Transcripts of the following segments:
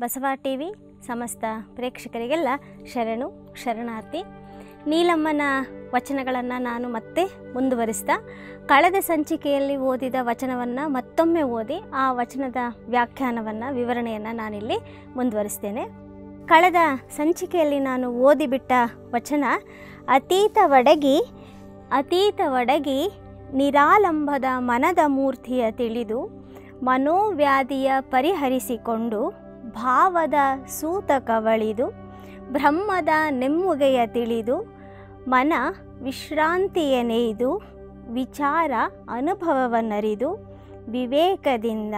Basava T V ಸಮಸ್ತ ಪ್ರೇಕ್ಷಕರಿಗೆಲ್ಲ ಶರಣು ಶರಣಾರ್ಥಿ ನೀಲಮ್ಮನ ವಚನಗಳನ್ನು ನಾನು ಮತ್ತೆ ಮುಂದುವರಿಸ್ತಾ ಕಳೆದ ಸಂಚಿಕೆಯಲ್ಲಿ ಓದಿದ ವಚನವನ್ನು ಮತ್ತೊಮ್ಮೆ ಓದಿ ಆ ವಚನದ ವ್ಯಾಖ್ಯಾನವನ್ನು ವಿವರಣೆಯನ್ನು ನಾನಿಲ್ಲಿ ಮುಂದುವರಿಸ್ತೇನೆ ಕಳೆದ ಸಂಚಿಕೆಯಲ್ಲಿ ನಾನು ಓದಿಬಿಟ್ಟ ವಚನ ಅತೀತ ಒಡಗಿ ಅತೀತ ಒಡಗಿ ನಿರಾಲಂಬದ ಮನದ ಮೂರ್ತಿಯ ತಿಳಿದು ಮನೋವ್ಯಾಧಿಯ ಪರಿಹರಿಸಿಕೊಂಡು ಭಾವದ ಸೂತಕವಳಿದು ಬ್ರಹ್ಮದ ನೆಮ್ಮುಗೆಯ ತಿಳಿದು ಮನ ವಿಶ್ರಾಂತಿಯ ನೇಯ್ದು ವಿಚಾರ ಅನುಭವವನ್ನರಿದು ವಿವೇಕದಿಂದ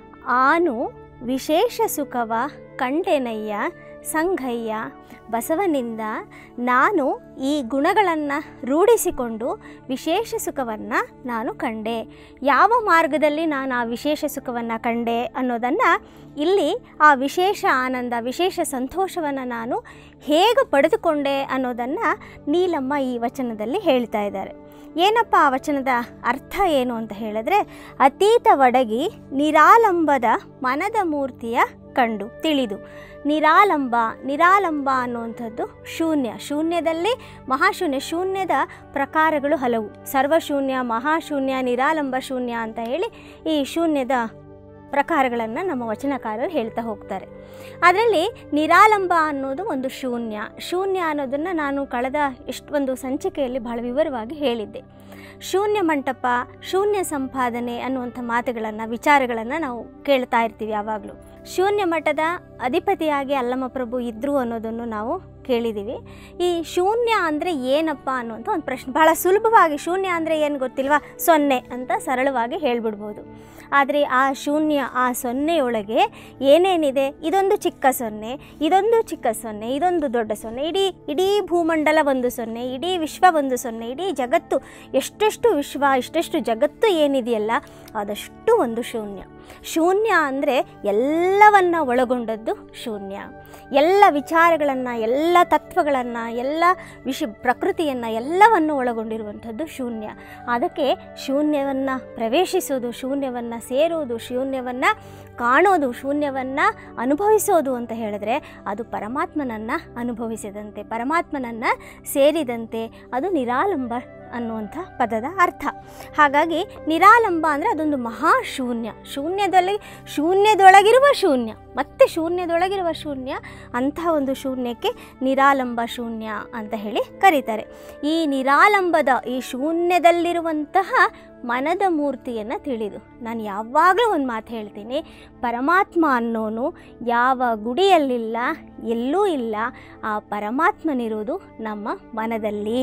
ಆನು ವಿಶೇಷ ಸುಖವ ಕಂಡೆನಯ್ಯ ಸಂಘಯ್ಯ ಬಸವನಿಂದ ನಾನು ಈ ಗುಣಗಳನ್ನು ರೂಢಿಸಿಕೊಂಡು ವಿಶೇಷ ಸುಖವನ್ನು ನಾನು ಕಂಡೆ ಯಾವ ಮಾರ್ಗದಲ್ಲಿ ನಾನು ಆ ವಿಶೇಷ ಸುಖವನ್ನು ಕಂಡೆ ಅನ್ನೋದನ್ನು ಇಲ್ಲಿ ಆ ವಿಶೇಷ ಆನಂದ ವಿಶೇಷ ಸಂತೋಷವನ್ನು ನಾನು ಹೇಗೆ ಪಡೆದುಕೊಂಡೆ ಅನ್ನೋದನ್ನು ನೀಲಮ್ಮ ಈ ವಚನದಲ್ಲಿ ಹೇಳ್ತಾ ಇದ್ದಾರೆ ಏನಪ್ಪ ಆ ವಚನದ ಅರ್ಥ ಏನು ಅಂತ ಹೇಳಿದ್ರೆ ಅತೀತ ಒಡಗಿ ನಿರಾಲಂಬದ ಮನದ ಮೂರ್ತಿಯ ಕಂಡು ತಿಳಿದು ನಿರಾಲಂಬ ನಿರಾಲಂಬ ಅನ್ನುವಂಥದ್ದು ಶೂನ್ಯ ಶೂನ್ಯದಲ್ಲಿ ಮಹಾಶೂನ್ಯ ಶೂನ್ಯದ ಪ್ರಕಾರಗಳು ಹಲವು ಸರ್ವಶೂನ್ಯ ಮಹಾಶೂನ್ಯ ನಿರಾಲಂಬ ಶೂನ್ಯ ಅಂತ ಹೇಳಿ ಈ ಶೂನ್ಯದ ಪ್ರಕಾರಗಳನ್ನು ನಮ್ಮ ವಚನಕಾರರು ಹೇಳ್ತಾ ಹೋಗ್ತಾರೆ ಅದರಲ್ಲಿ ನಿರಾಲಂಬ ಅನ್ನೋದು ಒಂದು ಶೂನ್ಯ ಶೂನ್ಯ ಅನ್ನೋದನ್ನು ನಾನು ಕಳೆದ ಎಷ್ಟೊಂದು ಸಂಚಿಕೆಯಲ್ಲಿ ಬಹಳ ವಿವರವಾಗಿ ಹೇಳಿದ್ದೆ ಶೂನ್ಯ ಮಂಟಪ ಶೂನ್ಯ ಸಂಪಾದನೆ ಅನ್ನುವಂಥ ಮಾತುಗಳನ್ನು ವಿಚಾರಗಳನ್ನು ನಾವು ಕೇಳ್ತಾ ಇರ್ತೀವಿ ಯಾವಾಗಲೂ ಶೂನ್ಯ ಮಠದ ಅಧಿಪತಿಯಾಗಿ ಅಲ್ಲಮಪ್ರಭು ಇದ್ದರು ಅನ್ನೋದನ್ನು ನಾವು ಕೇಳಿದ್ದೀವಿ ಈ ಶೂನ್ಯ ಅಂದರೆ ಏನಪ್ಪ ಅನ್ನುವಂಥ ಒಂದು ಪ್ರಶ್ನೆ ಭಾಳ ಸುಲಭವಾಗಿ ಶೂನ್ಯ ಅಂದರೆ ಏನು ಗೊತ್ತಿಲ್ವಾ ಸೊನ್ನೆ ಅಂತ ಸರಳವಾಗಿ ಹೇಳ್ಬಿಡ್ಬೋದು ಆದರೆ ಆ ಶೂನ್ಯ ಆ ಸೊನ್ನೆಯೊಳಗೆ ಏನೇನಿದೆ ಇದೊಂದು ಚಿಕ್ಕ ಸೊನ್ನೆ ಇದೊಂದು ಚಿಕ್ಕ ಸೊನ್ನೆ ಇದೊಂದು ದೊಡ್ಡ ಸೊನ್ನೆ ಇಡೀ ಇಡೀ ಭೂಮಂಡಲ ಒಂದು ಸೊನ್ನೆ ಇಡೀ ವಿಶ್ವ ಒಂದು ಸೊನ್ನೆ ಇಡೀ ಜಗತ್ತು ಎಷ್ಟೆಷ್ಟು ವಿಶ್ವ ಇಷ್ಟೆಷ್ಟು ಜಗತ್ತು ಏನಿದೆಯಲ್ಲ ಅದಷ್ಟು ಒಂದು ಶೂನ್ಯ ಶೂನ್ಯ ಅಂದರೆ ಎಲ್ಲವನ್ನ ಒಳಗೊಂಡದ್ದು ಶೂನ್ಯ ಎಲ್ಲ ವಿಚಾರಗಳನ್ನು ಎಲ್ಲ ತತ್ವಗಳನ್ನು ಎಲ್ಲ ವಿಷ ಪ್ರಕೃತಿಯನ್ನು ಎಲ್ಲವನ್ನು ಒಳಗೊಂಡಿರುವಂಥದ್ದು ಶೂನ್ಯ ಅದಕ್ಕೆ ಶೂನ್ಯವನ್ನು ಪ್ರವೇಶಿಸೋದು ಶೂನ್ಯವನ್ನು ಸೇರುವುದು ಶೂನ್ಯವನ್ನು ಕಾಣೋದು ಶೂನ್ಯವನ್ನು ಅನುಭವಿಸೋದು ಅಂತ ಹೇಳಿದ್ರೆ ಅದು ಪರಮಾತ್ಮನನ್ನು ಅನುಭವಿಸಿದಂತೆ ಪರಮಾತ್ಮನನ್ನು ಸೇರಿದಂತೆ ಅದು ನಿರಾಲಂಬ ಅನ್ನುವಂಥ ಪದದ ಅರ್ಥ ಹಾಗಾಗಿ ನಿರಾಲಂಬ ಅಂದರೆ ಅದೊಂದು ಮಹಾಶೂನ್ಯ ಶೂನ್ಯದಲ್ಲಿ ಶೂನ್ಯದೊಳಗಿರುವ ಶೂನ್ಯ ಮತ್ತು ಶೂನ್ಯದೊಳಗಿರುವ ಶೂನ್ಯ ಅಂತಹ ಒಂದು ಶೂನ್ಯಕ್ಕೆ ನಿರಾಲಂಬ ಶೂನ್ಯ ಅಂತ ಹೇಳಿ ಕರೀತಾರೆ ಈ ನಿರಾಲಂಬದ ಈ ಶೂನ್ಯದಲ್ಲಿರುವಂತಹ ಮನದ ಮೂರ್ತಿಯನ್ನು ತಿಳಿದು ನಾನು ಯಾವಾಗಲೂ ಒಂದು ಮಾತು ಹೇಳ್ತೀನಿ ಪರಮಾತ್ಮ ಅನ್ನೋನು ಯಾವ ಗುಡಿಯಲ್ಲಿಲ್ಲ ಎಲ್ಲೂ ಇಲ್ಲ ಆ ಪರಮಾತ್ಮನಿರುವುದು ನಮ್ಮ ಮನದಲ್ಲಿ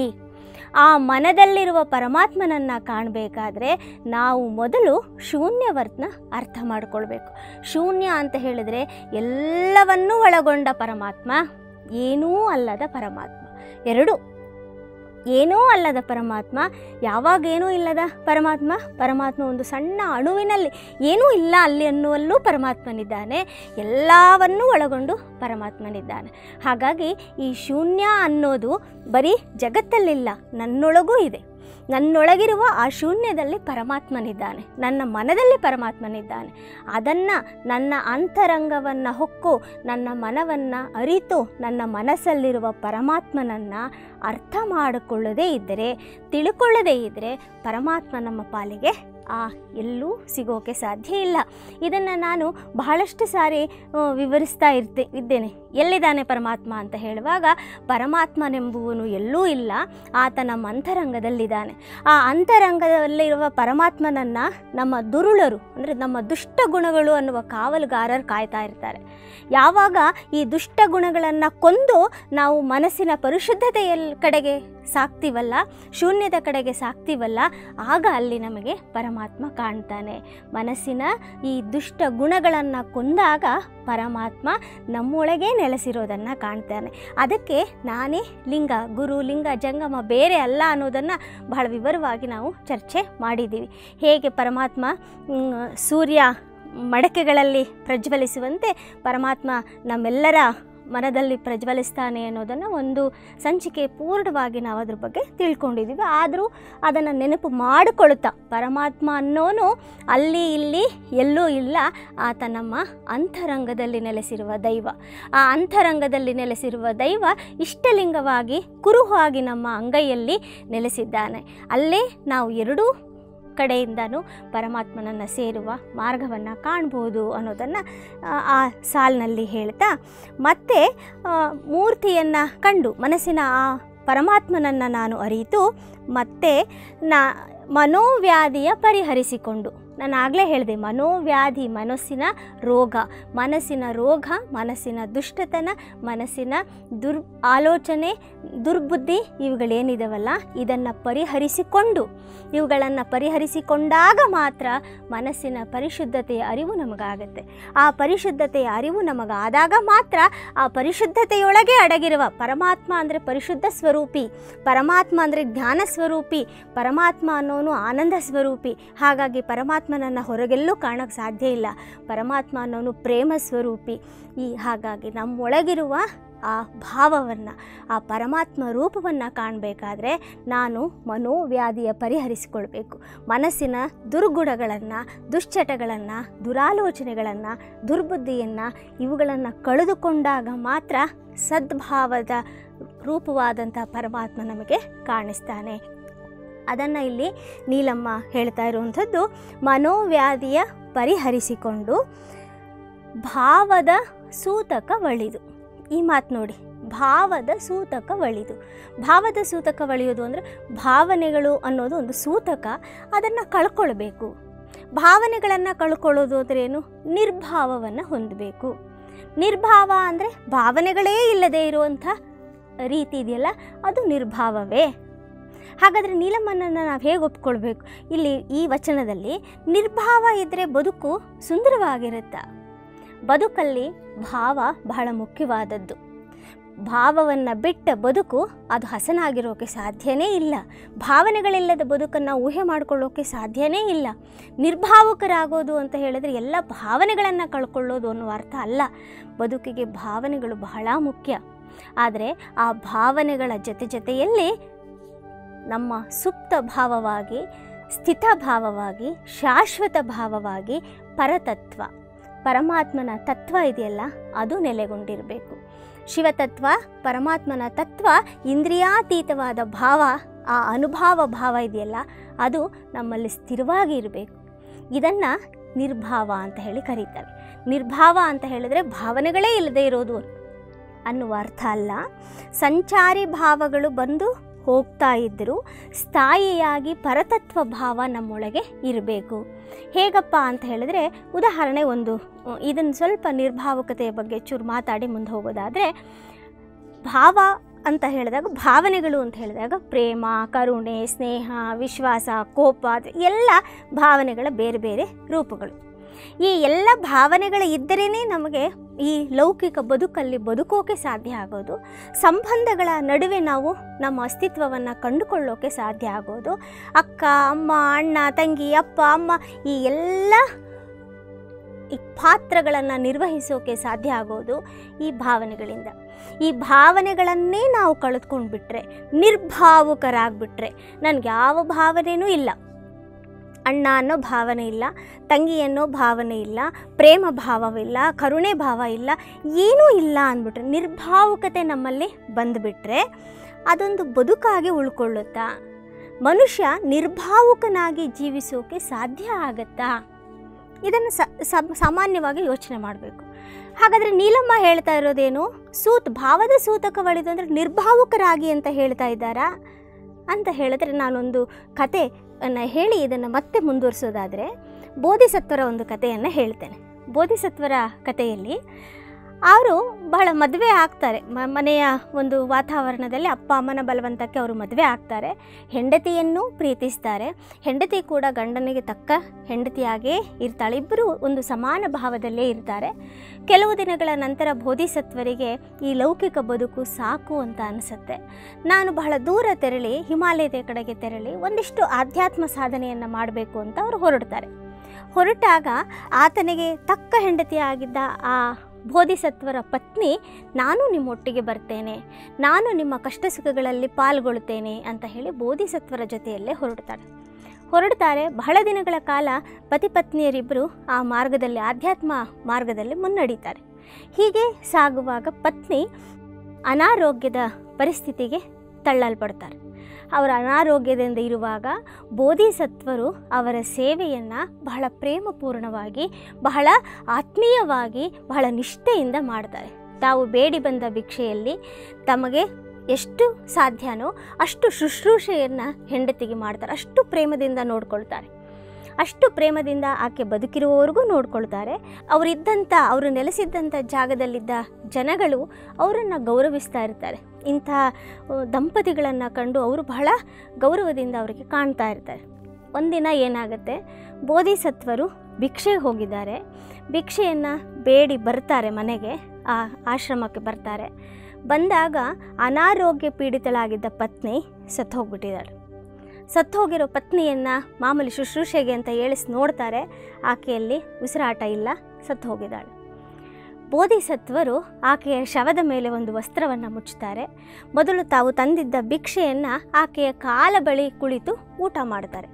ಆ ಮನದಲ್ಲಿರುವ ಪರಮಾತ್ಮನನ್ನು ಕಾಣಬೇಕಾದ್ರೆ ನಾವು ಮೊದಲು ಶೂನ್ಯವರ್ತ್ನ ಅರ್ಥ ಮಾಡಿಕೊಳ್ಬೇಕು ಶೂನ್ಯ ಅಂತ ಹೇಳಿದರೆ ಎಲ್ಲವನ್ನೂ ಒಳಗೊಂಡ ಪರಮಾತ್ಮ ಏನೂ ಅಲ್ಲದ ಪರಮಾತ್ಮ ಎರಡು ಏನೂ ಅಲ್ಲದ ಪರಮಾತ್ಮ ಯಾವಾಗೇನೂ ಇಲ್ಲದ ಪರಮಾತ್ಮ ಪರಮಾತ್ಮ ಒಂದು ಸಣ್ಣ ಅಣುವಿನಲ್ಲಿ ಏನೂ ಇಲ್ಲ ಅಲ್ಲಿ ಅನ್ನುವಲ್ಲೂ ಪರಮಾತ್ಮನಿದ್ದಾನೆ ಎಲ್ಲವನ್ನೂ ಒಳಗೊಂಡು ಪರಮಾತ್ಮನಿದ್ದಾನೆ ಹಾಗಾಗಿ ಈ ಶೂನ್ಯ ಅನ್ನೋದು ಬರೀ ಜಗತ್ತಲ್ಲಿಲ್ಲ ನನ್ನೊಳಗೂ ಇದೆ ನನ್ನೊಳಗಿರುವ ಆ ಶೂನ್ಯದಲ್ಲಿ ಪರಮಾತ್ಮನಿದ್ದಾನೆ ನನ್ನ ಮನದಲ್ಲಿ ಪರಮಾತ್ಮನಿದ್ದಾನೆ ಅದನ್ನು ನನ್ನ ಅಂತರಂಗವನ್ನು ಹೊಕ್ಕು ನನ್ನ ಮನವನ್ನು ಅರಿತು ನನ್ನ ಮನಸ್ಸಲ್ಲಿರುವ ಪರಮಾತ್ಮನನ್ನು ಅರ್ಥ ಮಾಡಿಕೊಳ್ಳದೇ ಇದ್ದರೆ ತಿಳ್ಕೊಳ್ಳದೇ ಇದ್ದರೆ ಪರಮಾತ್ಮ ನಮ್ಮ ಪಾಲಿಗೆ ಆ ಎಲ್ಲೂ ಸಿಗೋಕೆ ಸಾಧ್ಯ ಇಲ್ಲ ಇದನ್ನು ನಾನು ಬಹಳಷ್ಟು ಸಾರಿ ಆ, ವಿವರಿಸ್ತಾ ಇರ್ತೆ ಇದ್ದೇನೆ ಎಲ್ಲಿದ್ದಾನೆ ಪರಮಾತ್ಮ ಅಂತ ಹೇಳುವಾಗ ಪರಮಾತ್ಮನೆಂಬುವನು ಎಲ್ಲೂ ಇಲ್ಲ ಆತ ನಮ್ಮ ಅಂತರಂಗದಲ್ಲಿದ್ದಾನೆ ಆ ಅಂತರಂಗದಲ್ಲಿರುವ ಪರಮಾತ್ಮನನ್ನು ನಮ್ಮ ದುರುಳರು ಅಂದರೆ ನಮ್ಮ ದುಷ್ಟ ಗುಣಗಳು ಅನ್ನುವ ಕಾವಲುಗಾರರು ಕಾಯ್ತಾ ಇರ್ತಾರೆ ಯಾವಾಗ ಈ ದುಷ್ಟ ಗುಣಗಳನ್ನು ಕೊಂದು ನಾವು ಮನಸ್ಸಿನ ಪರಿಶುದ್ಧತೆಯ ಕಡೆಗೆ ಸಾಕ್ತೀವಲ್ಲ ಶೂನ್ಯದ ಕಡೆಗೆ ಸಾಕ್ತೀವಲ್ಲ ಆಗ ಅಲ್ಲಿ ನಮಗೆ ಪರಮಾತ್ಮ ಕಾಣ್ತಾನೆ ಮನಸ್ಸಿನ ಈ ದುಷ್ಟ ಗುಣಗಳನ್ನು ಕೊಂದಾಗ ಪರಮಾತ್ಮ ನಮ್ಮೊಳಗೆ ನೆಲೆಸಿರೋದನ್ನು ಕಾಣ್ತಾನೆ ಅದಕ್ಕೆ ನಾನೇ ಲಿಂಗ ಗುರು ಲಿಂಗ ಜಂಗಮ ಬೇರೆ ಅಲ್ಲ ಅನ್ನೋದನ್ನು ಬಹಳ ವಿವರವಾಗಿ ನಾವು ಚರ್ಚೆ ಮಾಡಿದ್ದೀವಿ ಹೇಗೆ ಪರಮಾತ್ಮ ಮ್, ಸೂರ್ಯ ಮಡಕೆಗಳಲ್ಲಿ ಪ್ರಜ್ವಲಿಸುವಂತೆ ಪರಮಾತ್ಮ ನಮ್ಮೆಲ್ಲರ ಮನದಲ್ಲಿ ಪ್ರಜ್ವಲಿಸ್ತಾನೆ ಅನ್ನೋದನ್ನು ಒಂದು ಸಂಚಿಕೆ ಪೂರ್ಣವಾಗಿ ನಾವು ಅದ್ರ ಬಗ್ಗೆ ತಿಳ್ಕೊಂಡಿದ್ದೀವಿ ಆದರೂ ಅದನ್ನು ನೆನಪು ಮಾಡಿಕೊಳ್ತಾ ಪರಮಾತ್ಮ ಅನ್ನೋನು ಅಲ್ಲಿ ಇಲ್ಲಿ ಎಲ್ಲೂ ಇಲ್ಲ ಆತ ನಮ್ಮ ಅಂತರಂಗದಲ್ಲಿ ನೆಲೆಸಿರುವ ದೈವ ಆ ಅಂತರಂಗದಲ್ಲಿ ನೆಲೆಸಿರುವ ದೈವ ಇಷ್ಟಲಿಂಗವಾಗಿ ಕುರುಹಾಗಿ ನಮ್ಮ ಅಂಗೈಯಲ್ಲಿ ನೆಲೆಸಿದ್ದಾನೆ ಅಲ್ಲೇ ನಾವು ಎರಡೂ ಕಡೆಯಿಂದನೂ ಪರಮಾತ್ಮನನ್ನು ಸೇರುವ ಮಾರ್ಗವನ್ನು ಕಾಣ್ಬೋದು ಅನ್ನೋದನ್ನು ಆ ಸಾಲಿನಲ್ಲಿ ಹೇಳ್ತಾ ಮತ್ತೆ ಮೂರ್ತಿಯನ್ನು ಕಂಡು ಮನಸ್ಸಿನ ಆ ಪರಮಾತ್ಮನನ್ನು ನಾನು ಅರಿತು ಮತ್ತೆ ನಾ ಮನೋವ್ಯಾಧಿಯ ಪರಿಹರಿಸಿಕೊಂಡು ನಾನು ಆಗಲೇ ಹೇಳಿದೆ ಮನೋವ್ಯಾಧಿ ಮನಸ್ಸಿನ ರೋಗ ಮನಸ್ಸಿನ ರೋಗ ಮನಸ್ಸಿನ ದುಷ್ಟತನ ಮನಸ್ಸಿನ ದುರ್ ಆಲೋಚನೆ ದುರ್ಬುದ್ಧಿ ಇವುಗಳೇನಿದಾವಲ್ಲ ಇದನ್ನು ಪರಿಹರಿಸಿಕೊಂಡು ಇವುಗಳನ್ನು ಪರಿಹರಿಸಿಕೊಂಡಾಗ ಮಾತ್ರ ಮನಸ್ಸಿನ ಪರಿಶುದ್ಧತೆಯ ಅರಿವು ನಮಗಾಗತ್ತೆ ಆ ಪರಿಶುದ್ಧತೆಯ ಅರಿವು ನಮಗಾದಾಗ ಮಾತ್ರ ಆ ಪರಿಶುದ್ಧತೆಯೊಳಗೆ ಅಡಗಿರುವ ಪರಮಾತ್ಮ ಅಂದರೆ ಪರಿಶುದ್ಧ ಸ್ವರೂಪಿ ಪರಮಾತ್ಮ ಅಂದರೆ ಜ್ಞಾನ ಸ್ವರೂಪಿ ಪರಮಾತ್ಮ ಅನ್ನೋನು ಆನಂದ ಸ್ವರೂಪಿ ಹಾಗಾಗಿ ಪರಮಾತ್ಮನನ್ನು ಹೊರಗೆಲ್ಲೂ ಕಾಣೋಕ್ಕೆ ಸಾಧ್ಯ ಇಲ್ಲ ಪರಮಾತ್ಮ ಅನ್ನೋನು ಪ್ರೇಮ ಸ್ವರೂಪಿ ಈ ಹಾಗಾಗಿ ನಮ್ಮೊಳಗಿರುವ ಆ ಭಾವವನ್ನು ಆ ಪರಮಾತ್ಮ ರೂಪವನ್ನು ಕಾಣಬೇಕಾದ್ರೆ ನಾನು ಮನೋವ್ಯಾಧಿಯ ಪರಿಹರಿಸಿಕೊಳ್ಬೇಕು ಮನಸ್ಸಿನ ದುರ್ಗುಣಗಳನ್ನು ದುಶ್ಚಟಗಳನ್ನು ದುರಾಲೋಚನೆಗಳನ್ನು ದುರ್ಬುದ್ಧಿಯನ್ನು ಇವುಗಳನ್ನು ಕಳೆದುಕೊಂಡಾಗ ಮಾತ್ರ ಸದ್ಭಾವದ ರೂಪವಾದಂಥ ಪರಮಾತ್ಮ ನಮಗೆ ಕಾಣಿಸ್ತಾನೆ ಅದನ್ನು ಇಲ್ಲಿ ನೀಲಮ್ಮ ಹೇಳ್ತಾ ಇರುವಂಥದ್ದು ಮನೋವ್ಯಾಧಿಯ ಪರಿಹರಿಸಿಕೊಂಡು ಭಾವದ ಸೂತಕ ಒಳಿದು ಈ ಮಾತು ನೋಡಿ ಭಾವದ ಸೂತಕ ಒಳಿದು ಭಾವದ ಸೂತಕ ಒಳೆಯೋದು ಅಂದರೆ ಭಾವನೆಗಳು ಅನ್ನೋದು ಒಂದು ಸೂತಕ ಅದನ್ನು ಕಳ್ಕೊಳ್ಬೇಕು ಭಾವನೆಗಳನ್ನು ಕಳ್ಕೊಳ್ಳೋದು ಅಂದರೆ ಏನು ನಿರ್ಭಾವವನ್ನು ಹೊಂದಬೇಕು ನಿರ್ಭಾವ ಅಂದರೆ ಭಾವನೆಗಳೇ ಇಲ್ಲದೆ ಇರುವಂಥ ರೀತಿ ಇದೆಯಲ್ಲ ಅದು ನಿರ್ಭಾವವೇ ಹಾಗಾದರೆ ನೀಲಮ್ಮನನ್ನು ನಾವು ಹೇಗೆ ಒಪ್ಕೊಳ್ಬೇಕು ಇಲ್ಲಿ ಈ ವಚನದಲ್ಲಿ ನಿರ್ಭಾವ ಇದ್ದರೆ ಬದುಕು ಸುಂದರವಾಗಿರುತ್ತೆ ಬದುಕಲ್ಲಿ ಭಾವ ಬಹಳ ಮುಖ್ಯವಾದದ್ದು ಭಾವವನ್ನು ಬಿಟ್ಟ ಬದುಕು ಅದು ಹಸನಾಗಿರೋಕ್ಕೆ ಸಾಧ್ಯನೇ ಇಲ್ಲ ಭಾವನೆಗಳಿಲ್ಲದ ಬದುಕನ್ನು ಊಹೆ ಮಾಡಿಕೊಳ್ಳೋಕ್ಕೆ ಸಾಧ್ಯನೇ ಇಲ್ಲ ನಿರ್ಭಾವಕರಾಗೋದು ಅಂತ ಹೇಳಿದರೆ ಎಲ್ಲ ಭಾವನೆಗಳನ್ನು ಕಳ್ಕೊಳ್ಳೋದು ಅನ್ನೋ ಅರ್ಥ ಅಲ್ಲ ಬದುಕಿಗೆ ಭಾವನೆಗಳು ಬಹಳ ಮುಖ್ಯ ಆದರೆ ಆ ಭಾವನೆಗಳ ಜೊತೆ ಜೊತೆಯಲ್ಲಿ ನಮ್ಮ ಸುಪ್ತ ಭಾವವಾಗಿ ಸ್ಥಿತ ಭಾವವಾಗಿ ಶಾಶ್ವತ ಭಾವವಾಗಿ ಪರತತ್ವ ಪರಮಾತ್ಮನ ತತ್ವ ಇದೆಯಲ್ಲ ಅದು ನೆಲೆಗೊಂಡಿರಬೇಕು ಶಿವತತ್ವ ಪರಮಾತ್ಮನ ತತ್ವ ಇಂದ್ರಿಯಾತೀತವಾದ ಭಾವ ಆ ಅನುಭಾವ ಭಾವ ಇದೆಯಲ್ಲ ಅದು ನಮ್ಮಲ್ಲಿ ಸ್ಥಿರವಾಗಿ ಇರಬೇಕು ಇದನ್ನು ನಿರ್ಭಾವ ಅಂತ ಹೇಳಿ ಕರೀತಾರೆ ನಿರ್ಭಾವ ಅಂತ ಹೇಳಿದರೆ ಭಾವನೆಗಳೇ ಇಲ್ಲದೆ ಇರೋದು ಅನ್ನುವ ಅರ್ಥ ಅಲ್ಲ ಸಂಚಾರಿ ಭಾವಗಳು ಬಂದು ಹೋಗ್ತಾ ಇದ್ದರೂ ಸ್ಥಾಯಿಯಾಗಿ ಪರತತ್ವ ಭಾವ ನಮ್ಮೊಳಗೆ ಇರಬೇಕು ಹೇಗಪ್ಪ ಅಂತ ಹೇಳಿದ್ರೆ ಉದಾಹರಣೆ ಒಂದು ಇದನ್ನು ಸ್ವಲ್ಪ ನಿರ್ಭಾವಕತೆಯ ಬಗ್ಗೆ ಚೂರು ಮಾತಾಡಿ ಮುಂದೆ ಹೋಗೋದಾದರೆ ಭಾವ ಅಂತ ಹೇಳಿದಾಗ ಭಾವನೆಗಳು ಅಂತ ಹೇಳಿದಾಗ ಪ್ರೇಮ ಕರುಣೆ ಸ್ನೇಹ ವಿಶ್ವಾಸ ಕೋಪ ಎಲ್ಲ ಭಾವನೆಗಳ ಬೇರೆ ಬೇರೆ ರೂಪಗಳು ಈ ಎಲ್ಲ ಭಾವನೆಗಳು ಇದ್ದರೇ ನಮಗೆ ಈ ಲೌಕಿಕ ಬದುಕಲ್ಲಿ ಬದುಕೋಕೆ ಸಾಧ್ಯ ಆಗೋದು ಸಂಬಂಧಗಳ ನಡುವೆ ನಾವು ನಮ್ಮ ಅಸ್ತಿತ್ವವನ್ನು ಕಂಡುಕೊಳ್ಳೋಕೆ ಸಾಧ್ಯ ಆಗೋದು ಅಕ್ಕ ಅಮ್ಮ ಅಣ್ಣ ತಂಗಿ ಅಪ್ಪ ಅಮ್ಮ ಈ ಎಲ್ಲ ಈ ಪಾತ್ರಗಳನ್ನು ನಿರ್ವಹಿಸೋಕೆ ಸಾಧ್ಯ ಆಗೋದು ಈ ಭಾವನೆಗಳಿಂದ ಈ ಭಾವನೆಗಳನ್ನೇ ನಾವು ಕಳೆದುಕೊಂಡು ಬಿಟ್ಟರೆ ನಿರ್ಭಾವುಕರಾಗ್ಬಿಟ್ರೆ ನನಗೆ ಯಾವ ಭಾವನೆಯೂ ಇಲ್ಲ ಅಣ್ಣ ಅನ್ನೋ ಭಾವನೆ ಇಲ್ಲ ತಂಗಿ ಅನ್ನೋ ಭಾವನೆ ಇಲ್ಲ ಪ್ರೇಮ ಭಾವವಿಲ್ಲ ಕರುಣೆ ಭಾವ ಇಲ್ಲ ಏನೂ ಇಲ್ಲ ಅಂದ್ಬಿಟ್ರೆ ನಿರ್ಭಾವುಕತೆ ನಮ್ಮಲ್ಲಿ ಬಂದುಬಿಟ್ರೆ ಅದೊಂದು ಬದುಕಾಗಿ ಉಳ್ಕೊಳ್ಳುತ್ತಾ ಮನುಷ್ಯ ನಿರ್ಭಾವುಕನಾಗಿ ಜೀವಿಸೋಕೆ ಸಾಧ್ಯ ಆಗತ್ತಾ ಇದನ್ನು ಸ ಸಾಮಾನ್ಯವಾಗಿ ಯೋಚನೆ ಮಾಡಬೇಕು ಹಾಗಾದರೆ ನೀಲಮ್ಮ ಹೇಳ್ತಾ ಇರೋದೇನು ಸೂತ್ ಭಾವದ ಸೂತಕ ಒಳಿದು ಅಂದರೆ ನಿರ್ಭಾವುಕರಾಗಿ ಅಂತ ಹೇಳ್ತಾ ಇದ್ದಾರಾ ಅಂತ ಹೇಳಿದ್ರೆ ನಾನೊಂದು ಕತೆ ಅನ್ನು ಹೇಳಿ ಇದನ್ನು ಮತ್ತೆ ಮುಂದುವರಿಸೋದಾದರೆ ಬೋಧಿಸತ್ವರ ಒಂದು ಕಥೆಯನ್ನು ಹೇಳ್ತೇನೆ ಬೋಧಿಸತ್ವರ ಕಥೆಯಲ್ಲಿ ಅವರು ಬಹಳ ಮದುವೆ ಆಗ್ತಾರೆ ಮ ಮನೆಯ ಒಂದು ವಾತಾವರಣದಲ್ಲಿ ಅಪ್ಪ ಅಮ್ಮನ ಬಲವಂತಕ್ಕೆ ಅವರು ಮದುವೆ ಆಗ್ತಾರೆ ಹೆಂಡತಿಯನ್ನು ಪ್ರೀತಿಸ್ತಾರೆ ಹೆಂಡತಿ ಕೂಡ ಗಂಡನಿಗೆ ತಕ್ಕ ಹೆಂಡತಿಯಾಗೇ ಇರ್ತಾಳೆ ಇಬ್ಬರು ಒಂದು ಸಮಾನ ಭಾವದಲ್ಲೇ ಇರ್ತಾರೆ ಕೆಲವು ದಿನಗಳ ನಂತರ ಬೋಧಿಸತ್ವರಿಗೆ ಈ ಲೌಕಿಕ ಬದುಕು ಸಾಕು ಅಂತ ಅನಿಸುತ್ತೆ ನಾನು ಬಹಳ ದೂರ ತೆರಳಿ ಹಿಮಾಲಯದ ಕಡೆಗೆ ತೆರಳಿ ಒಂದಿಷ್ಟು ಆಧ್ಯಾತ್ಮ ಸಾಧನೆಯನ್ನು ಮಾಡಬೇಕು ಅಂತ ಅವರು ಹೊರಡ್ತಾರೆ ಹೊರಟಾಗ ಆತನಿಗೆ ತಕ್ಕ ಹೆಂಡತಿಯಾಗಿದ್ದ ಆ ಬೋಧಿಸತ್ವರ ಪತ್ನಿ ನಾನು ನಿಮ್ಮೊಟ್ಟಿಗೆ ಬರ್ತೇನೆ ನಾನು ನಿಮ್ಮ ಕಷ್ಟ ಸುಖಗಳಲ್ಲಿ ಪಾಲ್ಗೊಳ್ತೇನೆ ಅಂತ ಹೇಳಿ ಬೋಧಿಸತ್ವರ ಜೊತೆಯಲ್ಲೇ ಹೊರಡ್ತಾಳೆ ಹೊರಡ್ತಾರೆ ಬಹಳ ದಿನಗಳ ಕಾಲ ಪತಿ ಪತ್ನಿಯರಿಬ್ಬರು ಆ ಮಾರ್ಗದಲ್ಲಿ ಆಧ್ಯಾತ್ಮ ಮಾರ್ಗದಲ್ಲಿ ಮುನ್ನಡೀತಾರೆ ಹೀಗೆ ಸಾಗುವಾಗ ಪತ್ನಿ ಅನಾರೋಗ್ಯದ ಪರಿಸ್ಥಿತಿಗೆ ತಳ್ಳಲ್ಪಡ್ತಾರೆ ಅವರ ಅನಾರೋಗ್ಯದಿಂದ ಇರುವಾಗ ಬೋಧಿಸತ್ವರು ಅವರ ಸೇವೆಯನ್ನು ಬಹಳ ಪ್ರೇಮಪೂರ್ಣವಾಗಿ ಬಹಳ ಆತ್ಮೀಯವಾಗಿ ಬಹಳ ನಿಷ್ಠೆಯಿಂದ ಮಾಡ್ತಾರೆ ತಾವು ಬೇಡಿ ಬಂದ ಭಿಕ್ಷೆಯಲ್ಲಿ ತಮಗೆ ಎಷ್ಟು ಸಾಧ್ಯನೋ ಅಷ್ಟು ಶುಶ್ರೂಷೆಯನ್ನು ಹೆಂಡತಿಗೆ ಮಾಡ್ತಾರೆ ಅಷ್ಟು ಪ್ರೇಮದಿಂದ ನೋಡ್ಕೊಳ್ತಾರೆ ಅಷ್ಟು ಪ್ರೇಮದಿಂದ ಆಕೆ ಬದುಕಿರುವವರೆಗೂ ನೋಡ್ಕೊಳ್ತಾರೆ ಅವರಿದ್ದಂಥ ಅವರು ನೆಲೆಸಿದ್ದಂಥ ಜಾಗದಲ್ಲಿದ್ದ ಜನಗಳು ಅವರನ್ನು ಗೌರವಿಸ್ತಾ ಇರ್ತಾರೆ ಇಂಥ ದಂಪತಿಗಳನ್ನು ಕಂಡು ಅವರು ಬಹಳ ಗೌರವದಿಂದ ಅವರಿಗೆ ಕಾಣ್ತಾ ಇರ್ತಾರೆ ಒಂದಿನ ಏನಾಗುತ್ತೆ ಬೋಧಿಸತ್ವರು ಭಿಕ್ಷೆಗೆ ಹೋಗಿದ್ದಾರೆ ಭಿಕ್ಷೆಯನ್ನು ಬೇಡಿ ಬರ್ತಾರೆ ಮನೆಗೆ ಆ ಆಶ್ರಮಕ್ಕೆ ಬರ್ತಾರೆ ಬಂದಾಗ ಅನಾರೋಗ್ಯ ಪೀಡಿತಳಾಗಿದ್ದ ಪತ್ನಿ ಸತ್ತು ಹೋಗ್ಬಿಟ್ಟಿದ್ದಾಳೆ ಸತ್ತು ಹೋಗಿರೋ ಪತ್ನಿಯನ್ನು ಮಾಮೂಲಿ ಶುಶ್ರೂಷೆಗೆ ಅಂತ ಹೇಳಿಸಿ ನೋಡ್ತಾರೆ ಆಕೆಯಲ್ಲಿ ಉಸಿರಾಟ ಇಲ್ಲ ಸತ್ತು ಹೋಗಿದ್ದಾಳೆ ಬೋಧಿಸತ್ವರು ಆಕೆಯ ಶವದ ಮೇಲೆ ಒಂದು ವಸ್ತ್ರವನ್ನು ಮುಚ್ಚುತ್ತಾರೆ ಮೊದಲು ತಾವು ತಂದಿದ್ದ ಭಿಕ್ಷೆಯನ್ನು ಆಕೆಯ ಕಾಲ ಬಳಿ ಕುಳಿತು ಊಟ ಮಾಡ್ತಾರೆ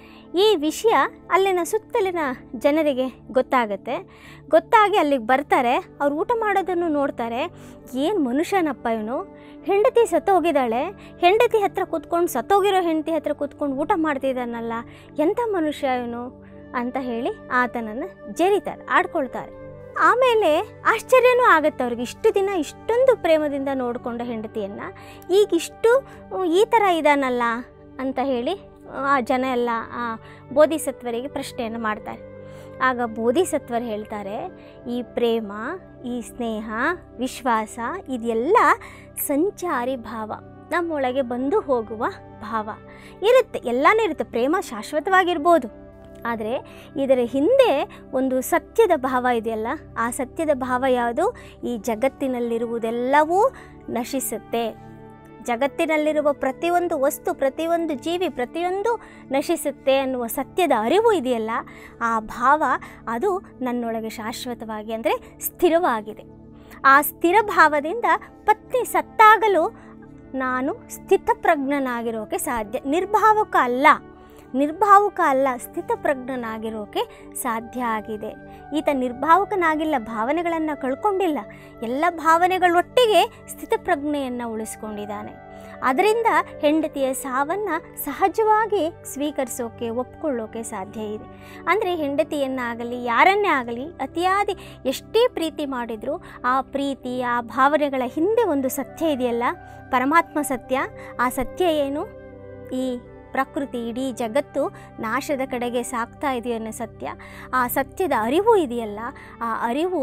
ಈ ವಿಷಯ ಅಲ್ಲಿನ ಸುತ್ತಲಿನ ಜನರಿಗೆ ಗೊತ್ತಾಗುತ್ತೆ ಗೊತ್ತಾಗಿ ಅಲ್ಲಿಗೆ ಬರ್ತಾರೆ ಅವ್ರು ಊಟ ಮಾಡೋದನ್ನು ನೋಡ್ತಾರೆ ಏನು ಮನುಷ್ಯನಪ್ಪ ಇವನು ಹೆಂಡತಿ ಸತ್ತೋಗಿದ್ದಾಳೆ ಹೆಂಡತಿ ಹತ್ರ ಕೂತ್ಕೊಂಡು ಸತ್ತೋಗಿರೋ ಹೆಂಡತಿ ಹತ್ರ ಕೂತ್ಕೊಂಡು ಊಟ ಮಾಡ್ತಿದ್ದಾನಲ್ಲ ಎಂಥ ಮನುಷ್ಯ ಇವನು ಅಂತ ಹೇಳಿ ಆತನನ್ನು ಜರಿತಾರೆ ಆಡ್ಕೊಳ್ತಾರೆ ಆಮೇಲೆ ಆಶ್ಚರ್ಯನೂ ಆಗುತ್ತೆ ಅವ್ರಿಗೆ ಇಷ್ಟು ದಿನ ಇಷ್ಟೊಂದು ಪ್ರೇಮದಿಂದ ನೋಡಿಕೊಂಡ ಹೆಂಡತಿಯನ್ನು ಈಗಿಷ್ಟು ಈ ಥರ ಇದಾನಲ್ಲ ಅಂತ ಹೇಳಿ ಆ ಜನ ಎಲ್ಲ ಆ ಬೋಧಿಸತ್ವರಿಗೆ ಪ್ರಶ್ನೆಯನ್ನು ಮಾಡ್ತಾರೆ ಆಗ ಬೋಧಿಸತ್ವರು ಹೇಳ್ತಾರೆ ಈ ಪ್ರೇಮ ಈ ಸ್ನೇಹ ವಿಶ್ವಾಸ ಇದೆಲ್ಲ ಸಂಚಾರಿ ಭಾವ ನಮ್ಮೊಳಗೆ ಬಂದು ಹೋಗುವ ಭಾವ ಇರುತ್ತೆ ಎಲ್ಲನೂ ಇರುತ್ತೆ ಪ್ರೇಮ ಶಾಶ್ವತವಾಗಿರ್ಬೋದು ಆದರೆ ಇದರ ಹಿಂದೆ ಒಂದು ಸತ್ಯದ ಭಾವ ಇದೆಯಲ್ಲ ಆ ಸತ್ಯದ ಭಾವ ಯಾವುದು ಈ ಜಗತ್ತಿನಲ್ಲಿರುವುದೆಲ್ಲವೂ ನಶಿಸುತ್ತೆ ಜಗತ್ತಿನಲ್ಲಿರುವ ಪ್ರತಿಯೊಂದು ವಸ್ತು ಪ್ರತಿಯೊಂದು ಜೀವಿ ಪ್ರತಿಯೊಂದು ನಶಿಸುತ್ತೆ ಅನ್ನುವ ಸತ್ಯದ ಅರಿವು ಇದೆಯಲ್ಲ ಆ ಭಾವ ಅದು ನನ್ನೊಳಗೆ ಶಾಶ್ವತವಾಗಿ ಅಂದರೆ ಸ್ಥಿರವಾಗಿದೆ ಆ ಸ್ಥಿರ ಭಾವದಿಂದ ಪತ್ನಿ ಸತ್ತಾಗಲೂ ನಾನು ಸ್ಥಿತಪ್ರಜ್ಞನಾಗಿರೋಕೆ ಸಾಧ್ಯ ನಿರ್ಭಾವಕ ಅಲ್ಲ ನಿರ್ಭಾವುಕ ಅಲ್ಲ ಸ್ಥಿತಪ್ರಜ್ಞನಾಗಿರೋಕೆ ಸಾಧ್ಯ ಆಗಿದೆ ಈತ ನಿರ್ಭಾವುಕನಾಗಿಲ್ಲ ಭಾವನೆಗಳನ್ನು ಕಳ್ಕೊಂಡಿಲ್ಲ ಎಲ್ಲ ಭಾವನೆಗಳೊಟ್ಟಿಗೆ ಸ್ಥಿತಪ್ರಜ್ಞೆಯನ್ನು ಉಳಿಸ್ಕೊಂಡಿದ್ದಾನೆ ಅದರಿಂದ ಹೆಂಡತಿಯ ಸಾವನ್ನು ಸಹಜವಾಗಿ ಸ್ವೀಕರಿಸೋಕೆ ಒಪ್ಕೊಳ್ಳೋಕೆ ಸಾಧ್ಯ ಇದೆ ಅಂದರೆ ಹೆಂಡತಿಯನ್ನಾಗಲಿ ಯಾರನ್ನೇ ಆಗಲಿ ಅತಿಯಾದಿ ಎಷ್ಟೇ ಪ್ರೀತಿ ಮಾಡಿದರೂ ಆ ಪ್ರೀತಿ ಆ ಭಾವನೆಗಳ ಹಿಂದೆ ಒಂದು ಸತ್ಯ ಇದೆಯಲ್ಲ ಪರಮಾತ್ಮ ಸತ್ಯ ಆ ಸತ್ಯ ಏನು ಈ ಪ್ರಕೃತಿ ಇಡೀ ಜಗತ್ತು ನಾಶದ ಕಡೆಗೆ ಸಾಗ್ತಾ ಇದೆಯೋ ಅನ್ನೋ ಸತ್ಯ ಆ ಸತ್ಯದ ಅರಿವು ಇದೆಯಲ್ಲ ಆ ಅರಿವು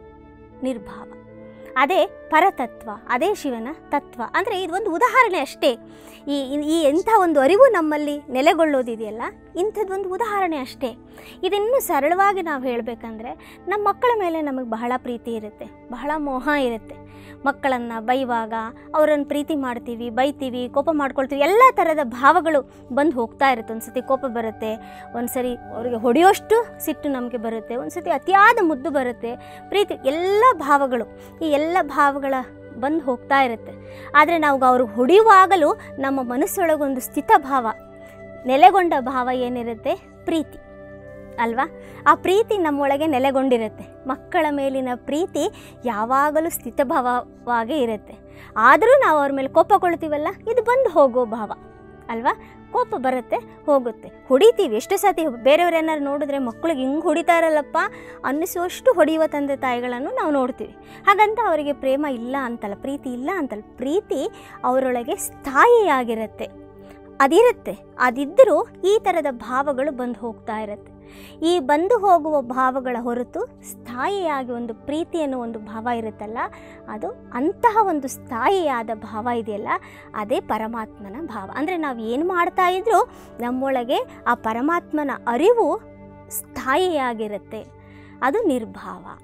ನಿರ್ಭಾವ ಅದೇ ಪರತತ್ವ ಅದೇ ಶಿವನ ತತ್ವ ಅಂದರೆ ಇದು ಒಂದು ಉದಾಹರಣೆ ಅಷ್ಟೇ ಈ ಈ ಎಂಥ ಒಂದು ಅರಿವು ನಮ್ಮಲ್ಲಿ ನೆಲೆಗೊಳ್ಳೋದಿದೆಯಲ್ಲ ಇಂಥದ್ದೊಂದು ಉದಾಹರಣೆ ಅಷ್ಟೇ ಇದನ್ನು ಸರಳವಾಗಿ ನಾವು ಹೇಳಬೇಕಂದ್ರೆ ನಮ್ಮ ಮಕ್ಕಳ ಮೇಲೆ ನಮಗೆ ಬಹಳ ಪ್ರೀತಿ ಇರುತ್ತೆ ಬಹಳ ಮೋಹ ಇರುತ್ತೆ ಮಕ್ಕಳನ್ನು ಬೈವಾಗ ಅವರನ್ನು ಪ್ರೀತಿ ಮಾಡ್ತೀವಿ ಬೈತೀವಿ ಕೋಪ ಮಾಡ್ಕೊಳ್ತೀವಿ ಎಲ್ಲ ಥರದ ಭಾವಗಳು ಬಂದು ಹೋಗ್ತಾ ಇರುತ್ತೆ ಒಂದು ಸತಿ ಕೋಪ ಬರುತ್ತೆ ಒಂದು ಸರಿ ಅವರಿಗೆ ಹೊಡೆಯೋಷ್ಟು ಸಿಟ್ಟು ನಮಗೆ ಬರುತ್ತೆ ಒಂದು ಸತಿ ಅತಿಯಾದ ಮುದ್ದು ಬರುತ್ತೆ ಪ್ರೀತಿ ಎಲ್ಲ ಭಾವಗಳು ಈ ಎಲ್ಲ ಭಾವಗಳ ಬಂದು ಹೋಗ್ತಾ ಇರುತ್ತೆ ಆದರೆ ನಾವು ಅವ್ರಿಗೆ ಹೊಡೆಯುವಾಗಲೂ ನಮ್ಮ ಮನಸ್ಸೊಳಗೊಂದು ಸ್ಥಿತ ಭಾವ ನೆಲೆಗೊಂಡ ಭಾವ ಏನಿರುತ್ತೆ ಪ್ರೀತಿ ಅಲ್ವಾ ಆ ಪ್ರೀತಿ ನಮ್ಮೊಳಗೆ ನೆಲೆಗೊಂಡಿರುತ್ತೆ ಮಕ್ಕಳ ಮೇಲಿನ ಪ್ರೀತಿ ಯಾವಾಗಲೂ ಸ್ಥಿತಭಾವವಾಗಿ ಇರುತ್ತೆ ಆದರೂ ನಾವು ಅವ್ರ ಮೇಲೆ ಕೋಪ ಕೊಳ್ತೀವಲ್ಲ ಇದು ಬಂದು ಹೋಗೋ ಭಾವ ಅಲ್ವಾ ಕೋಪ ಬರುತ್ತೆ ಹೋಗುತ್ತೆ ಹೊಡಿತೀವಿ ಎಷ್ಟು ಸತಿ ಬೇರೆಯವ್ರು ಏನಾರು ನೋಡಿದ್ರೆ ಮಕ್ಕಳಿಗೆ ಹಿಂಗೆ ಹೊಡಿತಾ ಇರಲ್ಲಪ್ಪ ಅನ್ನಿಸುವಷ್ಟು ಹೊಡೆಯುವ ತಂದೆ ತಾಯಿಗಳನ್ನು ನಾವು ನೋಡ್ತೀವಿ ಹಾಗಂತ ಅವರಿಗೆ ಪ್ರೇಮ ಇಲ್ಲ ಅಂತಲ್ಲ ಪ್ರೀತಿ ಇಲ್ಲ ಅಂತಲ್ಲ ಪ್ರೀತಿ ಅವರೊಳಗೆ ಸ್ಥಾಯಿಯಾಗಿರುತ್ತೆ ಅದಿರುತ್ತೆ ಅದಿದ್ದರೂ ಈ ಥರದ ಭಾವಗಳು ಬಂದು ಹೋಗ್ತಾ ಇರುತ್ತೆ ಈ ಬಂದು ಹೋಗುವ ಭಾವಗಳ ಹೊರತು ಸ್ಥಾಯಿಯಾಗಿ ಒಂದು ಪ್ರೀತಿ ಅನ್ನೋ ಒಂದು ಭಾವ ಇರುತ್ತಲ್ಲ ಅದು ಅಂತಹ ಒಂದು ಸ್ಥಾಯಿಯಾದ ಭಾವ ಇದೆಯಲ್ಲ ಅದೇ ಪರಮಾತ್ಮನ ಭಾವ ಅಂದರೆ ನಾವು ಏನು ಮಾಡ್ತಾ ಇದ್ರೂ ನಮ್ಮೊಳಗೆ ಆ ಪರಮಾತ್ಮನ ಅರಿವು ಸ್ಥಾಯಿಯಾಗಿರುತ್ತೆ ಅದು ನಿರ್ಭಾವ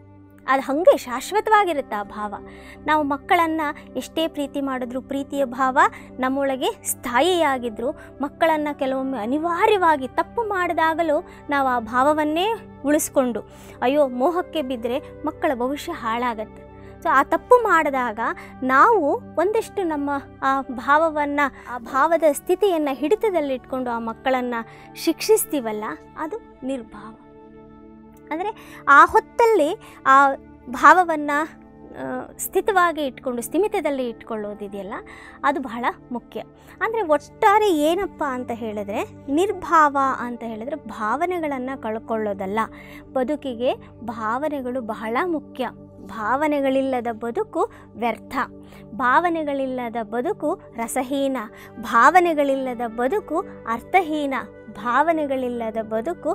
ಅದು ಹಾಗೆ ಶಾಶ್ವತವಾಗಿರುತ್ತೆ ಆ ಭಾವ ನಾವು ಮಕ್ಕಳನ್ನು ಎಷ್ಟೇ ಪ್ರೀತಿ ಮಾಡಿದ್ರು ಪ್ರೀತಿಯ ಭಾವ ನಮ್ಮೊಳಗೆ ಸ್ಥಾಯಿಯಾಗಿದ್ದರೂ ಮಕ್ಕಳನ್ನು ಕೆಲವೊಮ್ಮೆ ಅನಿವಾರ್ಯವಾಗಿ ತಪ್ಪು ಮಾಡಿದಾಗಲೂ ನಾವು ಆ ಭಾವವನ್ನೇ ಉಳಿಸ್ಕೊಂಡು ಅಯ್ಯೋ ಮೋಹಕ್ಕೆ ಬಿದ್ದರೆ ಮಕ್ಕಳ ಭವಿಷ್ಯ ಹಾಳಾಗತ್ತೆ ಸೊ ಆ ತಪ್ಪು ಮಾಡಿದಾಗ ನಾವು ಒಂದಷ್ಟು ನಮ್ಮ ಆ ಭಾವವನ್ನು ಆ ಭಾವದ ಸ್ಥಿತಿಯನ್ನು ಹಿಡಿತದಲ್ಲಿಟ್ಕೊಂಡು ಆ ಮಕ್ಕಳನ್ನು ಶಿಕ್ಷಿಸ್ತೀವಲ್ಲ ಅದು ನಿರ್ಭಾವ ಅಂದರೆ ಆ ಹೊತ್ತಲ್ಲಿ ಆ ಭಾವವನ್ನು ಸ್ಥಿತವಾಗಿ ಇಟ್ಕೊಂಡು ಸ್ಥಿಮಿತದಲ್ಲಿ ಇಟ್ಕೊಳ್ಳೋದಿದೆಯಲ್ಲ ಅದು ಬಹಳ ಮುಖ್ಯ ಅಂದರೆ ಒಟ್ಟಾರೆ ಏನಪ್ಪ ಅಂತ ಹೇಳಿದ್ರೆ ನಿರ್ಭಾವ ಅಂತ ಹೇಳಿದ್ರೆ ಭಾವನೆಗಳನ್ನು ಕಳ್ಕೊಳ್ಳೋದಲ್ಲ ಬದುಕಿಗೆ ಭಾವನೆಗಳು ಬಹಳ ಮುಖ್ಯ ಭಾವನೆಗಳಿಲ್ಲದ ಬದುಕು ವ್ಯರ್ಥ ಭಾವನೆಗಳಿಲ್ಲದ ಬದುಕು ರಸಹೀನ ಭಾವನೆಗಳಿಲ್ಲದ ಬದುಕು ಅರ್ಥಹೀನ ಭಾವನೆಗಳಿಲ್ಲದ ಬದುಕು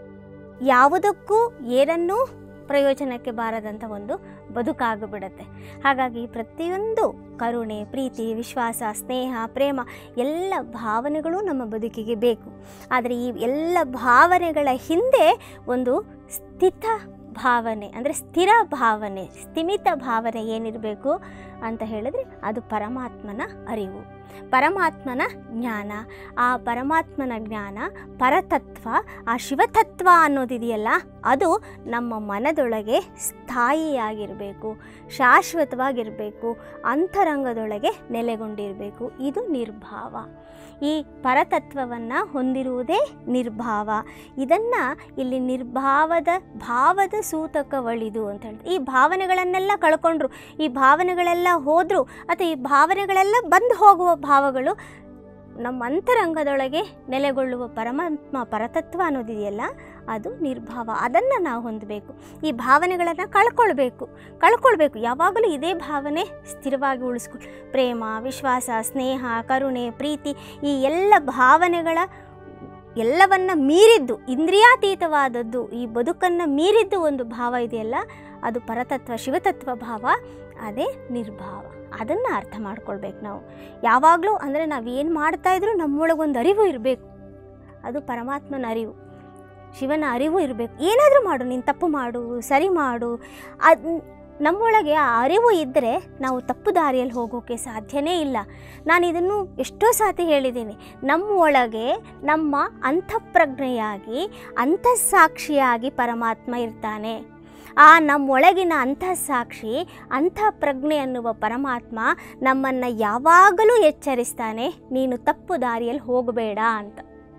ಯಾವುದಕ್ಕೂ ಏನನ್ನೂ ಪ್ರಯೋಜನಕ್ಕೆ ಬಾರದಂಥ ಒಂದು ಬದುಕಾಗಿಬಿಡುತ್ತೆ ಹಾಗಾಗಿ ಪ್ರತಿಯೊಂದು ಕರುಣೆ ಪ್ರೀತಿ ವಿಶ್ವಾಸ ಸ್ನೇಹ ಪ್ರೇಮ ಎಲ್ಲ ಭಾವನೆಗಳು ನಮ್ಮ ಬದುಕಿಗೆ ಬೇಕು ಆದರೆ ಈ ಎಲ್ಲ ಭಾವನೆಗಳ ಹಿಂದೆ ಒಂದು ಸ್ಥಿತ ಭಾವನೆ ಅಂದರೆ ಸ್ಥಿರ ಭಾವನೆ ಸ್ಥಿಮಿತ ಭಾವನೆ ಏನಿರಬೇಕು ಅಂತ ಹೇಳಿದ್ರೆ ಅದು ಪರಮಾತ್ಮನ ಅರಿವು ಪರಮಾತ್ಮನ ಜ್ಞಾನ ಆ ಪರಮಾತ್ಮನ ಜ್ಞಾನ ಪರತತ್ವ ಆ ಶಿವತತ್ವ ಅನ್ನೋದಿದೆಯಲ್ಲ ಅದು ನಮ್ಮ ಮನದೊಳಗೆ ಸ್ಥಾಯಿಯಾಗಿರಬೇಕು ಶಾಶ್ವತವಾಗಿರಬೇಕು ಅಂತರಂಗದೊಳಗೆ ನೆಲೆಗೊಂಡಿರಬೇಕು ಇದು ನಿರ್ಭಾವ ಈ ಪರತತ್ವವನ್ನು ಹೊಂದಿರುವುದೇ ನಿರ್ಭಾವ ಇದನ್ನು ಇಲ್ಲಿ ನಿರ್ಭಾವದ ಭಾವದ ಸೂತಕವಳಿದು ಅಂತ ಹೇಳ್ತಾರೆ ಈ ಭಾವನೆಗಳನ್ನೆಲ್ಲ ಕಳ್ಕೊಂಡ್ರು ಈ ಭಾವನೆಗಳೆಲ್ಲ ಹೋದರು ಅಥವಾ ಈ ಭಾವನೆಗಳೆಲ್ಲ ಬಂದು ಹೋಗುವ ಭಾವಗಳು ನಮ್ಮ ಅಂತರಂಗದೊಳಗೆ ನೆಲೆಗೊಳ್ಳುವ ಪರಮಾತ್ಮ ಪರತತ್ವ ಅನ್ನೋದಿದೆಯಲ್ಲ ಅದು ನಿರ್ಭಾವ ಅದನ್ನು ನಾವು ಹೊಂದಬೇಕು ಈ ಭಾವನೆಗಳನ್ನು ಕಳ್ಕೊಳ್ಬೇಕು ಕಳ್ಕೊಳ್ಬೇಕು ಯಾವಾಗಲೂ ಇದೇ ಭಾವನೆ ಸ್ಥಿರವಾಗಿ ಉಳಿಸ್ಕೊಂಡು ಪ್ರೇಮ ವಿಶ್ವಾಸ ಸ್ನೇಹ ಕರುಣೆ ಪ್ರೀತಿ ಈ ಎಲ್ಲ ಭಾವನೆಗಳ ಎಲ್ಲವನ್ನ ಮೀರಿದ್ದು ಇಂದ್ರಿಯಾತೀತವಾದದ್ದು ಈ ಬದುಕನ್ನು ಮೀರಿದ್ದು ಒಂದು ಭಾವ ಇದೆಯಲ್ಲ ಅದು ಪರತತ್ವ ಶಿವತತ್ವ ಭಾವ ಅದೇ ನಿರ್ಭಾವ ಅದನ್ನು ಅರ್ಥ ಮಾಡ್ಕೊಳ್ಬೇಕು ನಾವು ಯಾವಾಗಲೂ ಅಂದರೆ ನಾವು ಏನು ಮಾಡ್ತಾಯಿದ್ರೂ ನಮ್ಮೊಳಗೊಂದು ಅರಿವು ಇರಬೇಕು ಅದು ಪರಮಾತ್ಮನ ಅರಿವು ಶಿವನ ಅರಿವು ಇರಬೇಕು ಏನಾದರೂ ಮಾಡು ನೀನು ತಪ್ಪು ಮಾಡು ಸರಿ ಮಾಡು ಅದು ನಮ್ಮೊಳಗೆ ಆ ಅರಿವು ಇದ್ದರೆ ನಾವು ತಪ್ಪು ದಾರಿಯಲ್ಲಿ ಹೋಗೋಕ್ಕೆ ಸಾಧ್ಯನೇ ಇಲ್ಲ ನಾನು ಇದನ್ನು ಎಷ್ಟೋ ಸಾತಿ ಹೇಳಿದ್ದೀನಿ ನಮ್ಮ ಒಳಗೆ ನಮ್ಮ ಅಂತಃಪ್ರಜ್ಞೆಯಾಗಿ ಅಂತಃಸಾಕ್ಷಿಯಾಗಿ ಪರಮಾತ್ಮ ಇರ್ತಾನೆ ಆ ನಮ್ಮೊಳಗಿನ ಅಂತಃಸಾಕ್ಷಿ ಅಂತಃಪ್ರಜ್ಞೆ ಅನ್ನುವ ಪರಮಾತ್ಮ ನಮ್ಮನ್ನು ಯಾವಾಗಲೂ ಎಚ್ಚರಿಸ್ತಾನೆ ನೀನು ತಪ್ಪು ದಾರಿಯಲ್ಲಿ ಹೋಗಬೇಡ ಅಂತ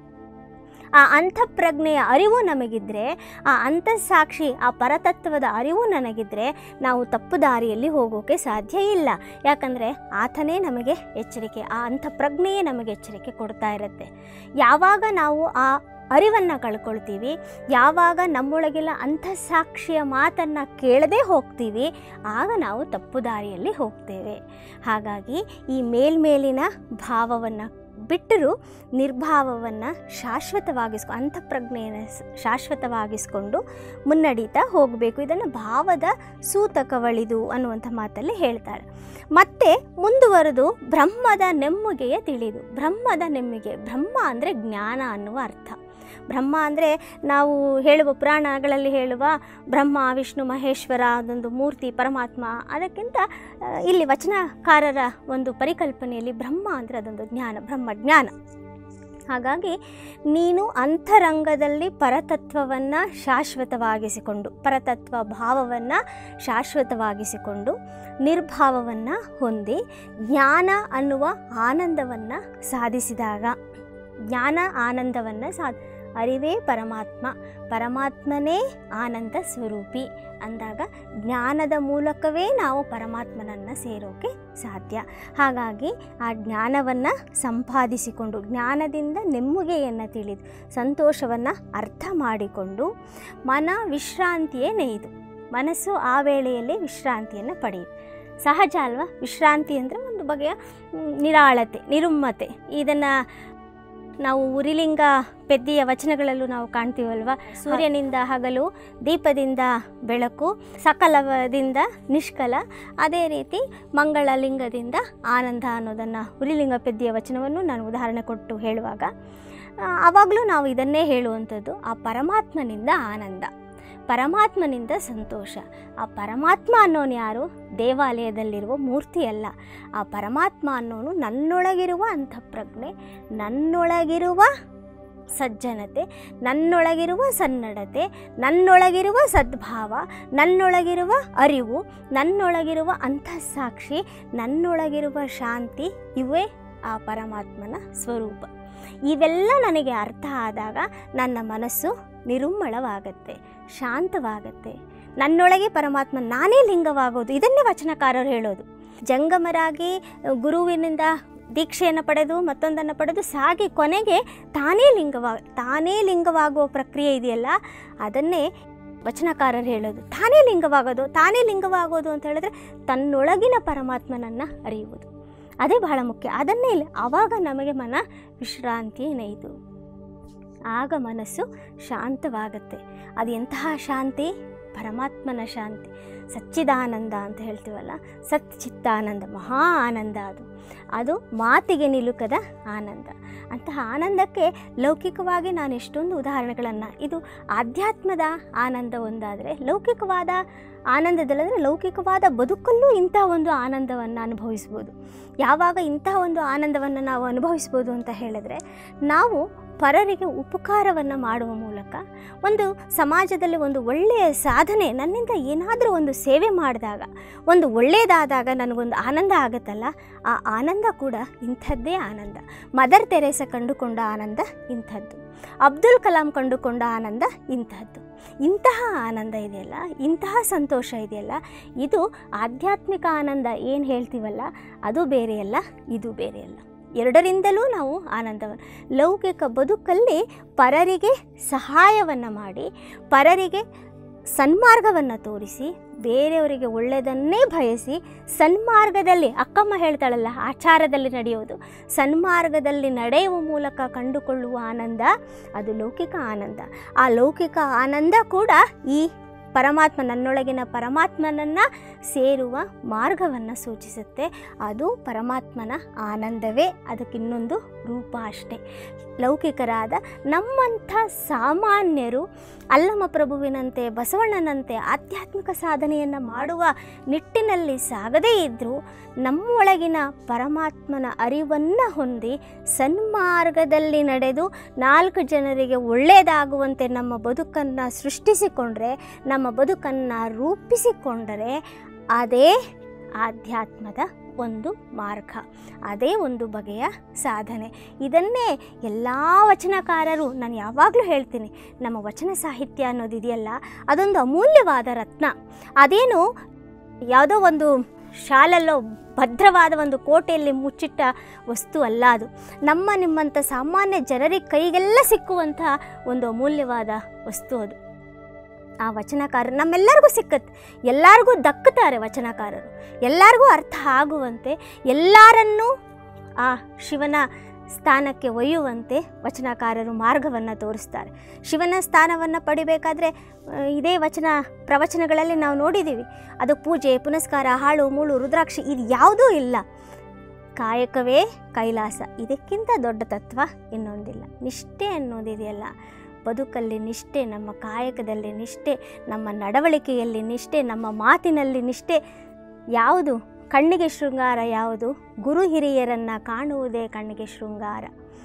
ಆ ಅಂತಃಪ್ರಜ್ಞೆಯ ಅರಿವು ನಮಗಿದ್ರೆ ಆ ಅಂತಃಸಾಕ್ಷಿ ಆ ಪರತತ್ವದ ಅರಿವು ನನಗಿದ್ರೆ ನಾವು ತಪ್ಪು ದಾರಿಯಲ್ಲಿ ಹೋಗೋಕ್ಕೆ ಸಾಧ್ಯ ಇಲ್ಲ ಯಾಕಂದರೆ ಆತನೇ ನಮಗೆ ಎಚ್ಚರಿಕೆ ಆ ಅಂತಃಪ್ರಜ್ಞೆಯೇ ನಮಗೆ ಎಚ್ಚರಿಕೆ ಕೊಡ್ತಾ ಇರುತ್ತೆ ಯಾವಾಗ ನಾವು ಆ ಅರಿವನ್ನು ಕಳ್ಕೊಳ್ತೀವಿ ಯಾವಾಗ ನಮ್ಮೊಳಗೆಲ್ಲ ಅಂತಃಸಾಕ್ಷಿಯ ಮಾತನ್ನು ಕೇಳದೆ ಹೋಗ್ತೀವಿ ಆಗ ನಾವು ತಪ್ಪು ದಾರಿಯಲ್ಲಿ ಹೋಗ್ತೇವೆ ಹಾಗಾಗಿ ಈ ಮೇಲ್ಮೇಲಿನ ಭಾವವನ್ನು ಬಿಟ್ಟರೂ ನಿರ್ಭಾವವನ್ನು ಶಾಶ್ವತವಾಗಿಸ್ಕೊ ಅಂತಃಪ್ರಜ್ಞೆಯನ್ನು ಸ್- ಶಾಶ್ವತವಾಗಿಸ್ಕೊಂಡು ಮುನ್ನಡೀತಾ ಹೋಗಬೇಕು ಇದನ್ನು ಭಾವದ ಸೂತಕವಳಿದು ಅನ್ನುವಂಥ ಮಾತಲ್ಲಿ ಹೇಳ್ತಾಳೆ ಮತ್ತೆ ಮುಂದುವರೆದು ಬ್ರಹ್ಮದ ನೆಮ್ಮಗೆಯ ತಿಳಿದು ಬ್ರಹ್ಮದ ನೆಮ್ಮಿಗೆ ಬ್ರಹ್ಮ ಅಂದರೆ ಜ್ಞಾನ ಅನ್ನುವ ಅರ್ಥ ಬ್ರಹ್ಮ ಅಂದರೆ ನಾವು ಹೇಳುವ ಪುರಾಣಗಳಲ್ಲಿ ಹೇಳುವ ಬ್ರಹ್ಮ ವಿಷ್ಣು ಮಹೇಶ್ವರ ಅದೊಂದು ಮೂರ್ತಿ ಪರಮಾತ್ಮ ಅದಕ್ಕಿಂತ ಆ, ಇಲ್ಲಿ ವಚನಕಾರರ ಒಂದು ಪರಿಕಲ್ಪನೆಯಲ್ಲಿ ಬ್ರಹ್ಮ ಅಂದರೆ ಅದೊಂದು ಜ್ಞಾನ ಬ್ರಹ್ಮ ಜ್ಞಾನ ಹಾಗಾಗಿ ನೀನು ಅಂತರಂಗದಲ್ಲಿ ಪರತತ್ವವನ್ನು ಶಾಶ್ವತವಾಗಿಸಿಕೊಂಡು ಪರತತ್ವ ಭಾವವನ್ನು ಶಾಶ್ವತವಾಗಿಸಿಕೊಂಡು ನಿರ್ಭಾವವನ್ನು ಹೊಂದಿ ಜ್ಞಾನ ಅನ್ನುವ ಆನಂದವನ್ನು ಸಾಧಿಸಿದಾಗ ಜ್ಞಾನ ಆನಂದವನ್ನು ಸಾಧ ಅರಿವೇ ಪರಮಾತ್ಮ ಪರಮಾತ್ಮನೇ ಆನಂದ ಸ್ವರೂಪಿ ಅಂದಾಗ ಜ್ಞಾನದ ಮೂಲಕವೇ ನಾವು ಪರಮಾತ್ಮನನ್ನು ಸೇರೋಕ್ಕೆ ಸಾಧ್ಯ ಹಾಗಾಗಿ ಆ ಜ್ಞಾನವನ್ನು ಸಂಪಾದಿಸಿಕೊಂಡು ಜ್ಞಾನದಿಂದ ನೆಮ್ಮುಗೆಯನ್ನು ತಿಳಿದು ಸಂತೋಷವನ್ನು ಅರ್ಥ ಮಾಡಿಕೊಂಡು ಮನ ವಿಶ್ರಾಂತಿಯೇ ನೆಯ್ದು ಮನಸ್ಸು ಆ ವೇಳೆಯಲ್ಲಿ ವಿಶ್ರಾಂತಿಯನ್ನು ಪಡೆಯುತ್ತೆ ಸಹಜ ಅಲ್ವಾ ವಿಶ್ರಾಂತಿ ಅಂದರೆ ಒಂದು ಬಗೆಯ ಮ್, ನಿರಾಳತೆ ನಿರುಮ್ಮತೆ ಇದನ್ನು ನಾವು ಉರಿಲಿಂಗ ಪೆದ್ದಿಯ ವಚನಗಳಲ್ಲೂ ನಾವು ಕಾಣ್ತೀವಲ್ವ ಸೂರ್ಯನಿಂದ ಹಗಲು ದೀಪದಿಂದ ಬೆಳಕು ಸಕಲದಿಂದ ನಿಷ್ಕಲ ಅದೇ ರೀತಿ ಮಂಗಳಲಿಂಗದಿಂದ ಆನಂದ ಅನ್ನೋದನ್ನು ಉರಿಲಿಂಗ ಪೆದ್ದಿಯ ವಚನವನ್ನು ನಾನು ಉದಾಹರಣೆ ಕೊಟ್ಟು ಹೇಳುವಾಗ ಆ, ಆವಾಗಲೂ ನಾವು ಇದನ್ನೇ ಹೇಳುವಂಥದ್ದು ಆ ಪರಮಾತ್ಮನಿಂದ ಆನಂದ ಪರಮಾತ್ಮನಿಂದ ಸಂತೋಷ ಆ ಪರಮಾತ್ಮ ಅನ್ನೋನು ಯಾರು ದೇವಾಲಯದಲ್ಲಿರುವ ಮೂರ್ತಿ ಅಲ್ಲ ಆ ಪರಮಾತ್ಮ ಅನ್ನೋನು ನನ್ನೊಳಗಿರುವ ಅಂತಃಪ್ರಜ್ಞೆ ನನ್ನೊಳಗಿರುವ ಸಜ್ಜನತೆ ನನ್ನೊಳಗಿರುವ ಸನ್ನಡತೆ ನನ್ನೊಳಗಿರುವ ಸದ್ಭಾವ ನನ್ನೊಳಗಿರುವ ಅರಿವು ನನ್ನೊಳಗಿರುವ ಅಂತಃಸಾಕ್ಷಿ ನನ್ನೊಳಗಿರುವ ಶಾಂತಿ ಇವೇ ಆ ಪರಮಾತ್ಮನ ಸ್ವರೂಪ ಇವೆಲ್ಲ ನನಗೆ ಅರ್ಥ ಆದಾಗ ನನ್ನ ಮನಸ್ಸು ನಿರುಮ್ಮಳವಾಗತ್ತೆ ಶಾಂತವಾಗತ್ತೆ ನನ್ನೊಳಗೆ ಪರಮಾತ್ಮ ನಾನೇ ಲಿಂಗವಾಗೋದು ಇದನ್ನೇ ವಚನಕಾರರು ಹೇಳೋದು ಜಂಗಮರಾಗಿ ಗುರುವಿನಿಂದ ದೀಕ್ಷೆಯನ್ನು ಪಡೆದು ಮತ್ತೊಂದನ್ನು ಪಡೆದು ಸಾಗಿ ಕೊನೆಗೆ ತಾನೇ ಲಿಂಗವಾ ತಾನೇ ಲಿಂಗವಾಗುವ ಪ್ರಕ್ರಿಯೆ ಇದೆಯಲ್ಲ ಅದನ್ನೇ ವಚನಕಾರರು ಹೇಳೋದು ತಾನೇ ಲಿಂಗವಾಗೋದು ತಾನೇ ಲಿಂಗವಾಗೋದು ಅಂತ ಹೇಳಿದ್ರೆ ತನ್ನೊಳಗಿನ ಪರಮಾತ್ಮನನ್ನು ಅರಿಯುವುದು ಅದೇ ಬಹಳ ಮುಖ್ಯ ಅದನ್ನೇ ಇಲ್ಲ ಆವಾಗ ನಮಗೆ ಮನ ವಿಶ್ರಾಂತಿ ಏನಾಯಿತು ಆಗ ಮನಸ್ಸು ಶಾಂತವಾಗತ್ತೆ ಅದು ಎಂತಹ ಶಾಂತಿ ಪರಮಾತ್ಮನ ಶಾಂತಿ ಸಚ್ಚಿದಾನಂದ ಅಂತ ಹೇಳ್ತೀವಲ್ಲ ಸಚ್ಚಿತ್ತಾನಂದ ಮಹಾ ಆನಂದ ಅದು ಅದು ಮಾತಿಗೆ ನಿಲುಕದ ಆನಂದ ಅಂತಹ ಆನಂದಕ್ಕೆ ಲೌಕಿಕವಾಗಿ ನಾನು ಎಷ್ಟೊಂದು ಉದಾಹರಣೆಗಳನ್ನು ಇದು ಆಧ್ಯಾತ್ಮದ ಆನಂದ ಒಂದಾದರೆ ಲೌಕಿಕವಾದ ಆನಂದದಲ್ಲಂದರೆ ಲೌಕಿಕವಾದ ಬದುಕಲ್ಲೂ ಇಂಥ ಒಂದು ಆನಂದವನ್ನು ಅನುಭವಿಸ್ಬೋದು ಯಾವಾಗ ಇಂತಹ ಒಂದು ಆನಂದವನ್ನು ನಾವು ಅನುಭವಿಸ್ಬೋದು ಅಂತ ಹೇಳಿದ್ರೆ ನಾವು ಪರರಿಗೆ ಉಪಕಾರವನ್ನು ಮಾಡುವ ಮೂಲಕ ಒಂದು ಸಮಾಜದಲ್ಲಿ ಒಂದು ಒಳ್ಳೆಯ ಸಾಧನೆ ನನ್ನಿಂದ ಏನಾದರೂ ಒಂದು ಸೇವೆ ಮಾಡಿದಾಗ ಒಂದು ಒಳ್ಳೆಯದಾದಾಗ ನನಗೊಂದು ಆನಂದ ಆಗುತ್ತಲ್ಲ ಆ ಆನಂದ ಕೂಡ ಇಂಥದ್ದೇ ಆನಂದ ಮದರ್ ತೆರೇಸ ಕಂಡುಕೊಂಡ ಆನಂದ ಇಂಥದ್ದು ಅಬ್ದುಲ್ ಕಲಾಂ ಕಂಡುಕೊಂಡ ಆನಂದ ಇಂಥದ್ದು ಇಂತಹ ಆನಂದ ಇದೆಯಲ್ಲ ಇಂತಹ ಸಂತೋಷ ಇದೆಯಲ್ಲ ಇದು ಆಧ್ಯಾತ್ಮಿಕ ಆನಂದ ಏನು ಹೇಳ್ತೀವಲ್ಲ ಅದು ಬೇರೆಯಲ್ಲ ಇದು ಬೇರೆಯಲ್ಲ ಎರಡರಿಂದಲೂ ನಾವು ಆನಂದವನ್ನು ಲೌಕಿಕ ಬದುಕಲ್ಲಿ ಪರರಿಗೆ ಸಹಾಯವನ್ನು ಮಾಡಿ ಪರರಿಗೆ ಸನ್ಮಾರ್ಗವನ್ನು ತೋರಿಸಿ ಬೇರೆಯವರಿಗೆ ಒಳ್ಳೆಯದನ್ನೇ ಬಯಸಿ ಸನ್ಮಾರ್ಗದಲ್ಲಿ ಅಕ್ಕಮ್ಮ ಹೇಳ್ತಾಳಲ್ಲ ಆಚಾರದಲ್ಲಿ ನಡೆಯೋದು ಸನ್ಮಾರ್ಗದಲ್ಲಿ ನಡೆಯುವ ಮೂಲಕ ಕಂಡುಕೊಳ್ಳುವ ಆನಂದ ಅದು ಲೌಕಿಕ ಆನಂದ ಆ ಲೌಕಿಕ ಆನಂದ ಕೂಡ ಈ ಪರಮಾತ್ಮ ನನ್ನೊಳಗಿನ ಪರಮಾತ್ಮನನ್ನು ಸೇರುವ ಮಾರ್ಗವನ್ನು ಸೂಚಿಸುತ್ತೆ ಅದು ಪರಮಾತ್ಮನ ಆನಂದವೇ ಅದಕ್ಕಿನ್ನೊಂದು ರೂಪ ಅಷ್ಟೇ ಲೌಕಿಕರಾದ ನಮ್ಮಂಥ ಸಾಮಾನ್ಯರು ಅಲ್ಲಮ ಪ್ರಭುವಿನಂತೆ ಬಸವಣ್ಣನಂತೆ ಆಧ್ಯಾತ್ಮಿಕ ಸಾಧನೆಯನ್ನು ಮಾಡುವ ನಿಟ್ಟಿನಲ್ಲಿ ಸಾಗದೇ ಇದ್ದರೂ ನಮ್ಮೊಳಗಿನ ಪರಮಾತ್ಮನ ಅರಿವನ್ನು ಹೊಂದಿ ಸನ್ಮಾರ್ಗದಲ್ಲಿ ನಡೆದು ನಾಲ್ಕು ಜನರಿಗೆ ಒಳ್ಳೆಯದಾಗುವಂತೆ ನಮ್ಮ ಬದುಕನ್ನು ಸೃಷ್ಟಿಸಿಕೊಂಡ್ರೆ ನಮ್ಮ ಬದುಕನ್ನು ರೂಪಿಸಿಕೊಂಡರೆ ಅದೇ ಆಧ್ಯಾತ್ಮದ ಒಂದು ಮಾರ್ಗ ಅದೇ ಒಂದು ಬಗೆಯ ಸಾಧನೆ ಇದನ್ನೇ ಎಲ್ಲ ವಚನಕಾರರು ನಾನು ಯಾವಾಗಲೂ ಹೇಳ್ತೀನಿ ನಮ್ಮ ವಚನ ಸಾಹಿತ್ಯ ಅನ್ನೋದಿದೆಯಲ್ಲ ಅದೊಂದು ಅಮೂಲ್ಯವಾದ ರತ್ನ ಅದೇನು ಯಾವುದೋ ಒಂದು ಶಾಲಲ್ಲೋ ಭದ್ರವಾದ ಒಂದು ಕೋಟೆಯಲ್ಲಿ ಮುಚ್ಚಿಟ್ಟ ವಸ್ತು ಅಲ್ಲ ಅದು ನಮ್ಮ ನಿಮ್ಮಂಥ ಸಾಮಾನ್ಯ ಜನರಿಗೆ ಕೈಗೆಲ್ಲ ಸಿಕ್ಕುವಂಥ ಒಂದು ಅಮೂಲ್ಯವಾದ ವಸ್ತು ಅದು ಆ ವಚನಕಾರರು ನಮ್ಮೆಲ್ಲರಿಗೂ ಸಿಕ್ಕತ್ತೆ ಎಲ್ಲರಿಗೂ ದಕ್ಕುತ್ತಾರೆ ವಚನಕಾರರು ಎಲ್ಲರಿಗೂ ಅರ್ಥ ಆಗುವಂತೆ ಎಲ್ಲರನ್ನೂ ಆ ಶಿವನ ಸ್ಥಾನಕ್ಕೆ ಒಯ್ಯುವಂತೆ ವಚನಕಾರರು ಮಾರ್ಗವನ್ನು ತೋರಿಸ್ತಾರೆ ಶಿವನ ಸ್ಥಾನವನ್ನು ಪಡಿಬೇಕಾದ್ರೆ ಆ, ಇದೇ ವಚನ ಪ್ರವಚನಗಳಲ್ಲಿ ನಾವು ನೋಡಿದ್ದೀವಿ ಅದು ಪೂಜೆ ಪುನಸ್ಕಾರ ಹಾಳು ಮೂಳು ರುದ್ರಾಕ್ಷಿ ಇದು ಯಾವುದೂ ಇಲ್ಲ ಕಾಯಕವೇ ಕೈಲಾಸ ಇದಕ್ಕಿಂತ ದೊಡ್ಡ ತತ್ವ ಇನ್ನೊಂದಿಲ್ಲ ನಿಷ್ಠೆ ಅನ್ನೋದಿದೆಯಲ್ಲ ಬದುಕಲ್ಲಿ ನಿಷ್ಠೆ ನಮ್ಮ ಕಾಯಕದಲ್ಲಿ ನಿಷ್ಠೆ ನಮ್ಮ ನಡವಳಿಕೆಯಲ್ಲಿ ನಿಷ್ಠೆ ನಮ್ಮ ಮಾತಿನಲ್ಲಿ ನಿಷ್ಠೆ ಯಾವುದು ಕಣ್ಣಿಗೆ ಶೃಂಗಾರ ಯಾವುದು ಗುರು ಹಿರಿಯರನ್ನು ಕಾಣುವುದೇ ಕಣ್ಣಿಗೆ ಶೃಂಗಾರ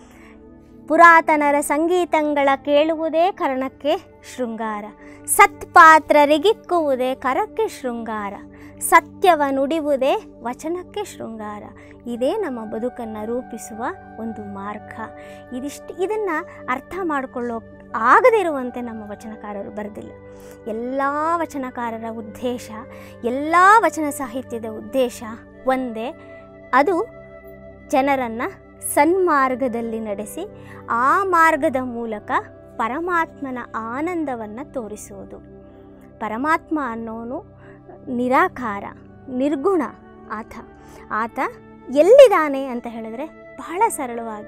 ಪುರಾತನರ ಸಂಗೀತಗಳ ಕೇಳುವುದೇ ಕರ್ಣಕ್ಕೆ ಶೃಂಗಾರ ಸತ್ಪಾತ್ರರಿಗಿಕ್ಕುವುದೇ ಕರಕ್ಕೆ ಶೃಂಗಾರ ಸತ್ಯವ ನುಡಿಯುವುದೇ ವಚನಕ್ಕೆ ಶೃಂಗಾರ ಇದೇ ನಮ್ಮ ಬದುಕನ್ನು ರೂಪಿಸುವ ಒಂದು ಮಾರ್ಗ ಇದಿಷ್ಟು ಇದನ್ನು ಅರ್ಥ ಮಾಡಿಕೊಳ್ಳೋ ಆಗದೇ ಇರುವಂತೆ ನಮ್ಮ ವಚನಕಾರರು ಬರೆದಿಲ್ಲ ಎಲ್ಲ ವಚನಕಾರರ ಉದ್ದೇಶ ಎಲ್ಲ ವಚನ ಸಾಹಿತ್ಯದ ಉದ್ದೇಶ ಒಂದೇ ಅದು ಜನರನ್ನು ಸನ್ಮಾರ್ಗದಲ್ಲಿ ನಡೆಸಿ ಆ ಮಾರ್ಗದ ಮೂಲಕ ಪರಮಾತ್ಮನ ಆನಂದವನ್ನು ತೋರಿಸುವುದು ಪರಮಾತ್ಮ ಅನ್ನೋನು ನಿರಾಕಾರ ನಿರ್ಗುಣ ಆತ ಆತ ಎಲ್ಲಿದ್ದಾನೆ ಅಂತ ಹೇಳಿದ್ರೆ ಬಹಳ ಸರಳವಾಗಿ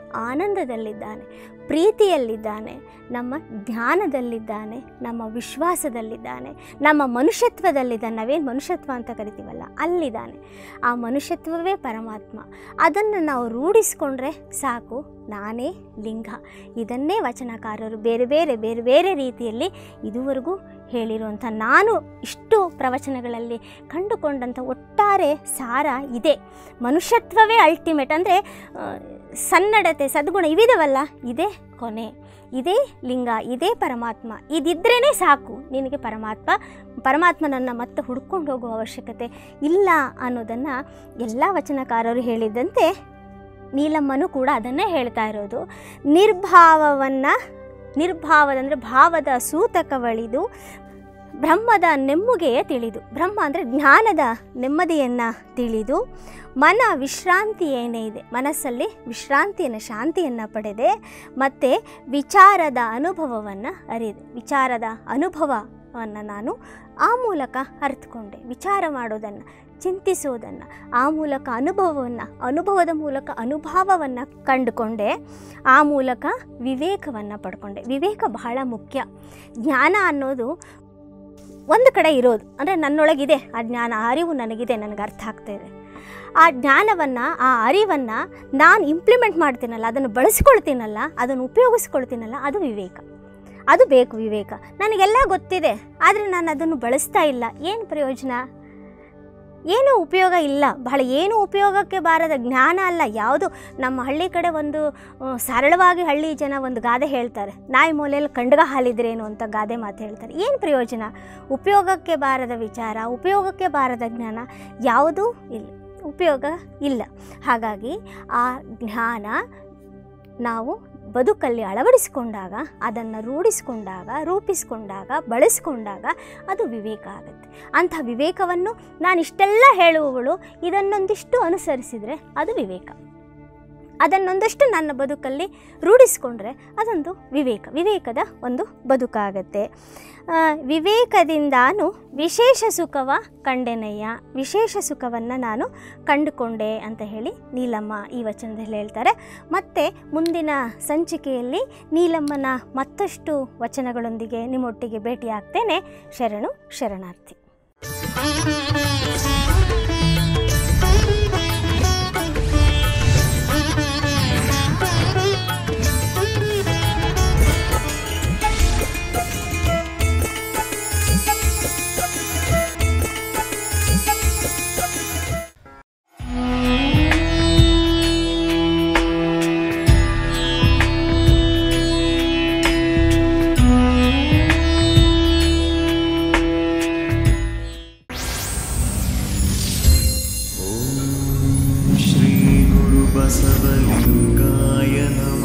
ಆನಂದದಲ್ಲಿದ್ದಾನೆ ಪ್ರೀತಿಯಲ್ಲಿದ್ದಾನೆ ನಮ್ಮ ಧ್ಯಾನದಲ್ಲಿದ್ದಾನೆ ನಮ್ಮ ವಿಶ್ವಾಸದಲ್ಲಿದ್ದಾನೆ ನಮ್ಮ ಮನುಷ್ಯತ್ವದಲ್ಲಿದ್ದಾನೆ ನಾವೇನು ಮನುಷ್ಯತ್ವ ಅಂತ ಕರಿತೀವಲ್ಲ ಅಲ್ಲಿದ್ದಾನೆ ಆ ಮನುಷ್ಯತ್ವವೇ ಪರಮಾತ್ಮ ಅದನ್ನು ನಾವು ರೂಢಿಸ್ಕೊಂಡ್ರೆ ಸಾಕು ನಾನೇ ಲಿಂಗ ಇದನ್ನೇ ವಚನಕಾರರು ಬೇರೆ ಬೇರೆ ಬೇರೆ ಬೇರೆ ರೀತಿಯಲ್ಲಿ ಇದುವರೆಗೂ ಹೇಳಿರುವಂಥ ನಾನು ಇಷ್ಟು ಪ್ರವಚನಗಳಲ್ಲಿ ಕಂಡುಕೊಂಡಂಥ ಒಟ್ಟಾರೆ ಸಾರ ಇದೆ ಮನುಷ್ಯತ್ವವೇ ಅಲ್ಟಿಮೇಟ್ ಅಂದರೆ ಸನ್ನಡತೆ ಸದ್ಗುಣ ಇವಿದವಲ್ಲ ಇದೇ ಕೊನೆ ಇದೇ ಲಿಂಗ ಇದೇ ಪರಮಾತ್ಮ ಇದಿದ್ರೇ ಸಾಕು ನಿನಗೆ ಪರಮಾತ್ಮ ಪರಮಾತ್ಮನನ್ನು ಮತ್ತೆ ಹುಡ್ಕೊಂಡು ಹೋಗುವ ಅವಶ್ಯಕತೆ ಇಲ್ಲ ಅನ್ನೋದನ್ನು ಎಲ್ಲ ವಚನಕಾರರು ಹೇಳಿದ್ದಂತೆ ನೀಲಮ್ಮನು ಕೂಡ ಅದನ್ನೇ ಹೇಳ್ತಾ ಇರೋದು ನಿರ್ಭಾವವನ್ನು ನಿರ್ಭಾವದ ಅಂದರೆ ಭಾವದ ಸೂತಕವಳಿದು ಬ್ರಹ್ಮದ ನೆಮ್ಮುಗೆಯ ತಿಳಿದು ಬ್ರಹ್ಮ ಅಂದರೆ ಜ್ಞಾನದ ನೆಮ್ಮದಿಯನ್ನು ತಿಳಿದು ಮನ ವಿಶ್ರಾಂತಿ ಏನೇ ಇದೆ ಮನಸ್ಸಲ್ಲಿ ವಿಶ್ರಾಂತಿಯನ್ನು ಶಾಂತಿಯನ್ನು ಪಡೆದೆ ಮತ್ತು ವಿಚಾರದ ಅನುಭವವನ್ನು ಅರಿದೆ ವಿಚಾರದ ಅನುಭವವನ್ನು ನಾನು ಆ ಮೂಲಕ ಅರ್ಥಕೊಂಡೆ ವಿಚಾರ ಮಾಡೋದನ್ನು ಚಿಂತಿಸೋದನ್ನು ಆ ಮೂಲಕ ಅನುಭವವನ್ನು ಅನುಭವದ ಮೂಲಕ ಅನುಭವವನ್ನು ಕಂಡುಕೊಂಡೆ ಆ ಮೂಲಕ ವಿವೇಕವನ್ನು ಪಡ್ಕೊಂಡೆ ವಿವೇಕ ಬಹಳ ಮುಖ್ಯ ಜ್ಞಾನ ಅನ್ನೋದು ಒಂದು ಕಡೆ ಇರೋದು ಅಂದರೆ ನನ್ನೊಳಗಿದೆ ಆ ಜ್ಞಾನ ಆ ಅರಿವು ನನಗಿದೆ ನನಗೆ ಅರ್ಥ ಆಗ್ತಾ ಇದೆ ಆ ಜ್ಞಾನವನ್ನು ಆ ಅರಿವನ್ನು ನಾನು ಇಂಪ್ಲಿಮೆಂಟ್ ಮಾಡ್ತೀನಲ್ಲ ಅದನ್ನು ಬಳಸ್ಕೊಳ್ತೀನಲ್ಲ ಅದನ್ನು ಉಪಯೋಗಿಸ್ಕೊಳ್ತೀನಲ್ಲ ಅದು ವಿವೇಕ ಅದು ಬೇಕು ವಿವೇಕ ನನಗೆಲ್ಲ ಗೊತ್ತಿದೆ ಆದರೆ ನಾನು ಅದನ್ನು ಬಳಸ್ತಾ ಇಲ್ಲ ಏನು ಪ್ರಯೋಜನ ಏನೂ ಉಪಯೋಗ ಇಲ್ಲ ಬಹಳ ಏನು ಉಪಯೋಗಕ್ಕೆ ಬಾರದ ಜ್ಞಾನ ಅಲ್ಲ ಯಾವುದು ನಮ್ಮ ಹಳ್ಳಿ ಕಡೆ ಒಂದು ಆ, ಸರಳವಾಗಿ ಹಳ್ಳಿ ಜನ ಒಂದು ಗಾದೆ ಹೇಳ್ತಾರೆ ನಾಯಿ ಮೂಲೆಯಲ್ಲಿ ಕಂಡಗ ಹಾಲಿದ್ರೇನು ಅಂತ ಗಾದೆ ಮಾತು ಹೇಳ್ತಾರೆ ಏನು ಪ್ರಯೋಜನ ಉಪಯೋಗಕ್ಕೆ ಬಾರದ ವಿಚಾರ ಉಪಯೋಗಕ್ಕೆ ಬಾರದ ಜ್ಞಾನ ಯಾವುದೂ ಇಲ್ಲ ಉಪಯೋಗ ಇಲ್ಲ ಹಾಗಾಗಿ ಆ ಜ್ಞಾನ ನಾವು ಬದುಕಲ್ಲಿ ಅಳವಡಿಸಿಕೊಂಡಾಗ ಅದನ್ನು ರೂಢಿಸಿಕೊಂಡಾಗ ರೂಪಿಸಿಕೊಂಡಾಗ ಬಳಸ್ಕೊಂಡಾಗ ಅದು ವಿವೇಕ ಆಗುತ್ತೆ ಅಂಥ ವಿವೇಕವನ್ನು ನಾನು ಇಷ್ಟೆಲ್ಲ ಹೇಳುವವಳು ಇದನ್ನೊಂದಿಷ್ಟು ಅನುಸರಿಸಿದರೆ ಅದು ವಿವೇಕ ಅದನ್ನೊಂದಷ್ಟು ನನ್ನ ಬದುಕಲ್ಲಿ ರೂಢಿಸ್ಕೊಂಡ್ರೆ ಅದೊಂದು ವಿವೇಕ ವಿವೇಕದ ಒಂದು ಬದುಕಾಗತ್ತೆ ಆ, ವಿವೇಕದಿಂದಾನು ವಿಶೇಷ ಸುಖವ ಕಂಡೆನಯ್ಯ ವಿಶೇಷ ಸುಖವನ್ನು ನಾನು ಕಂಡುಕೊಂಡೆ ಅಂತ ಹೇಳಿ ನೀಲಮ್ಮ ಈ ವಚನದಲ್ಲಿ ಹೇಳ್ತಾರೆ ಮತ್ತು ಮುಂದಿನ ಸಂಚಿಕೆಯಲ್ಲಿ ನೀಲಮ್ಮನ ಮತ್ತಷ್ಟು ವಚನಗಳೊಂದಿಗೆ ನಿಮ್ಮೊಟ್ಟಿಗೆ ಭೇಟಿಯಾಗ್ತೇನೆ ಶರಣು ಶರಣಾರ್ಥಿ श्रीगुरुबसवलिङ्गाय नमः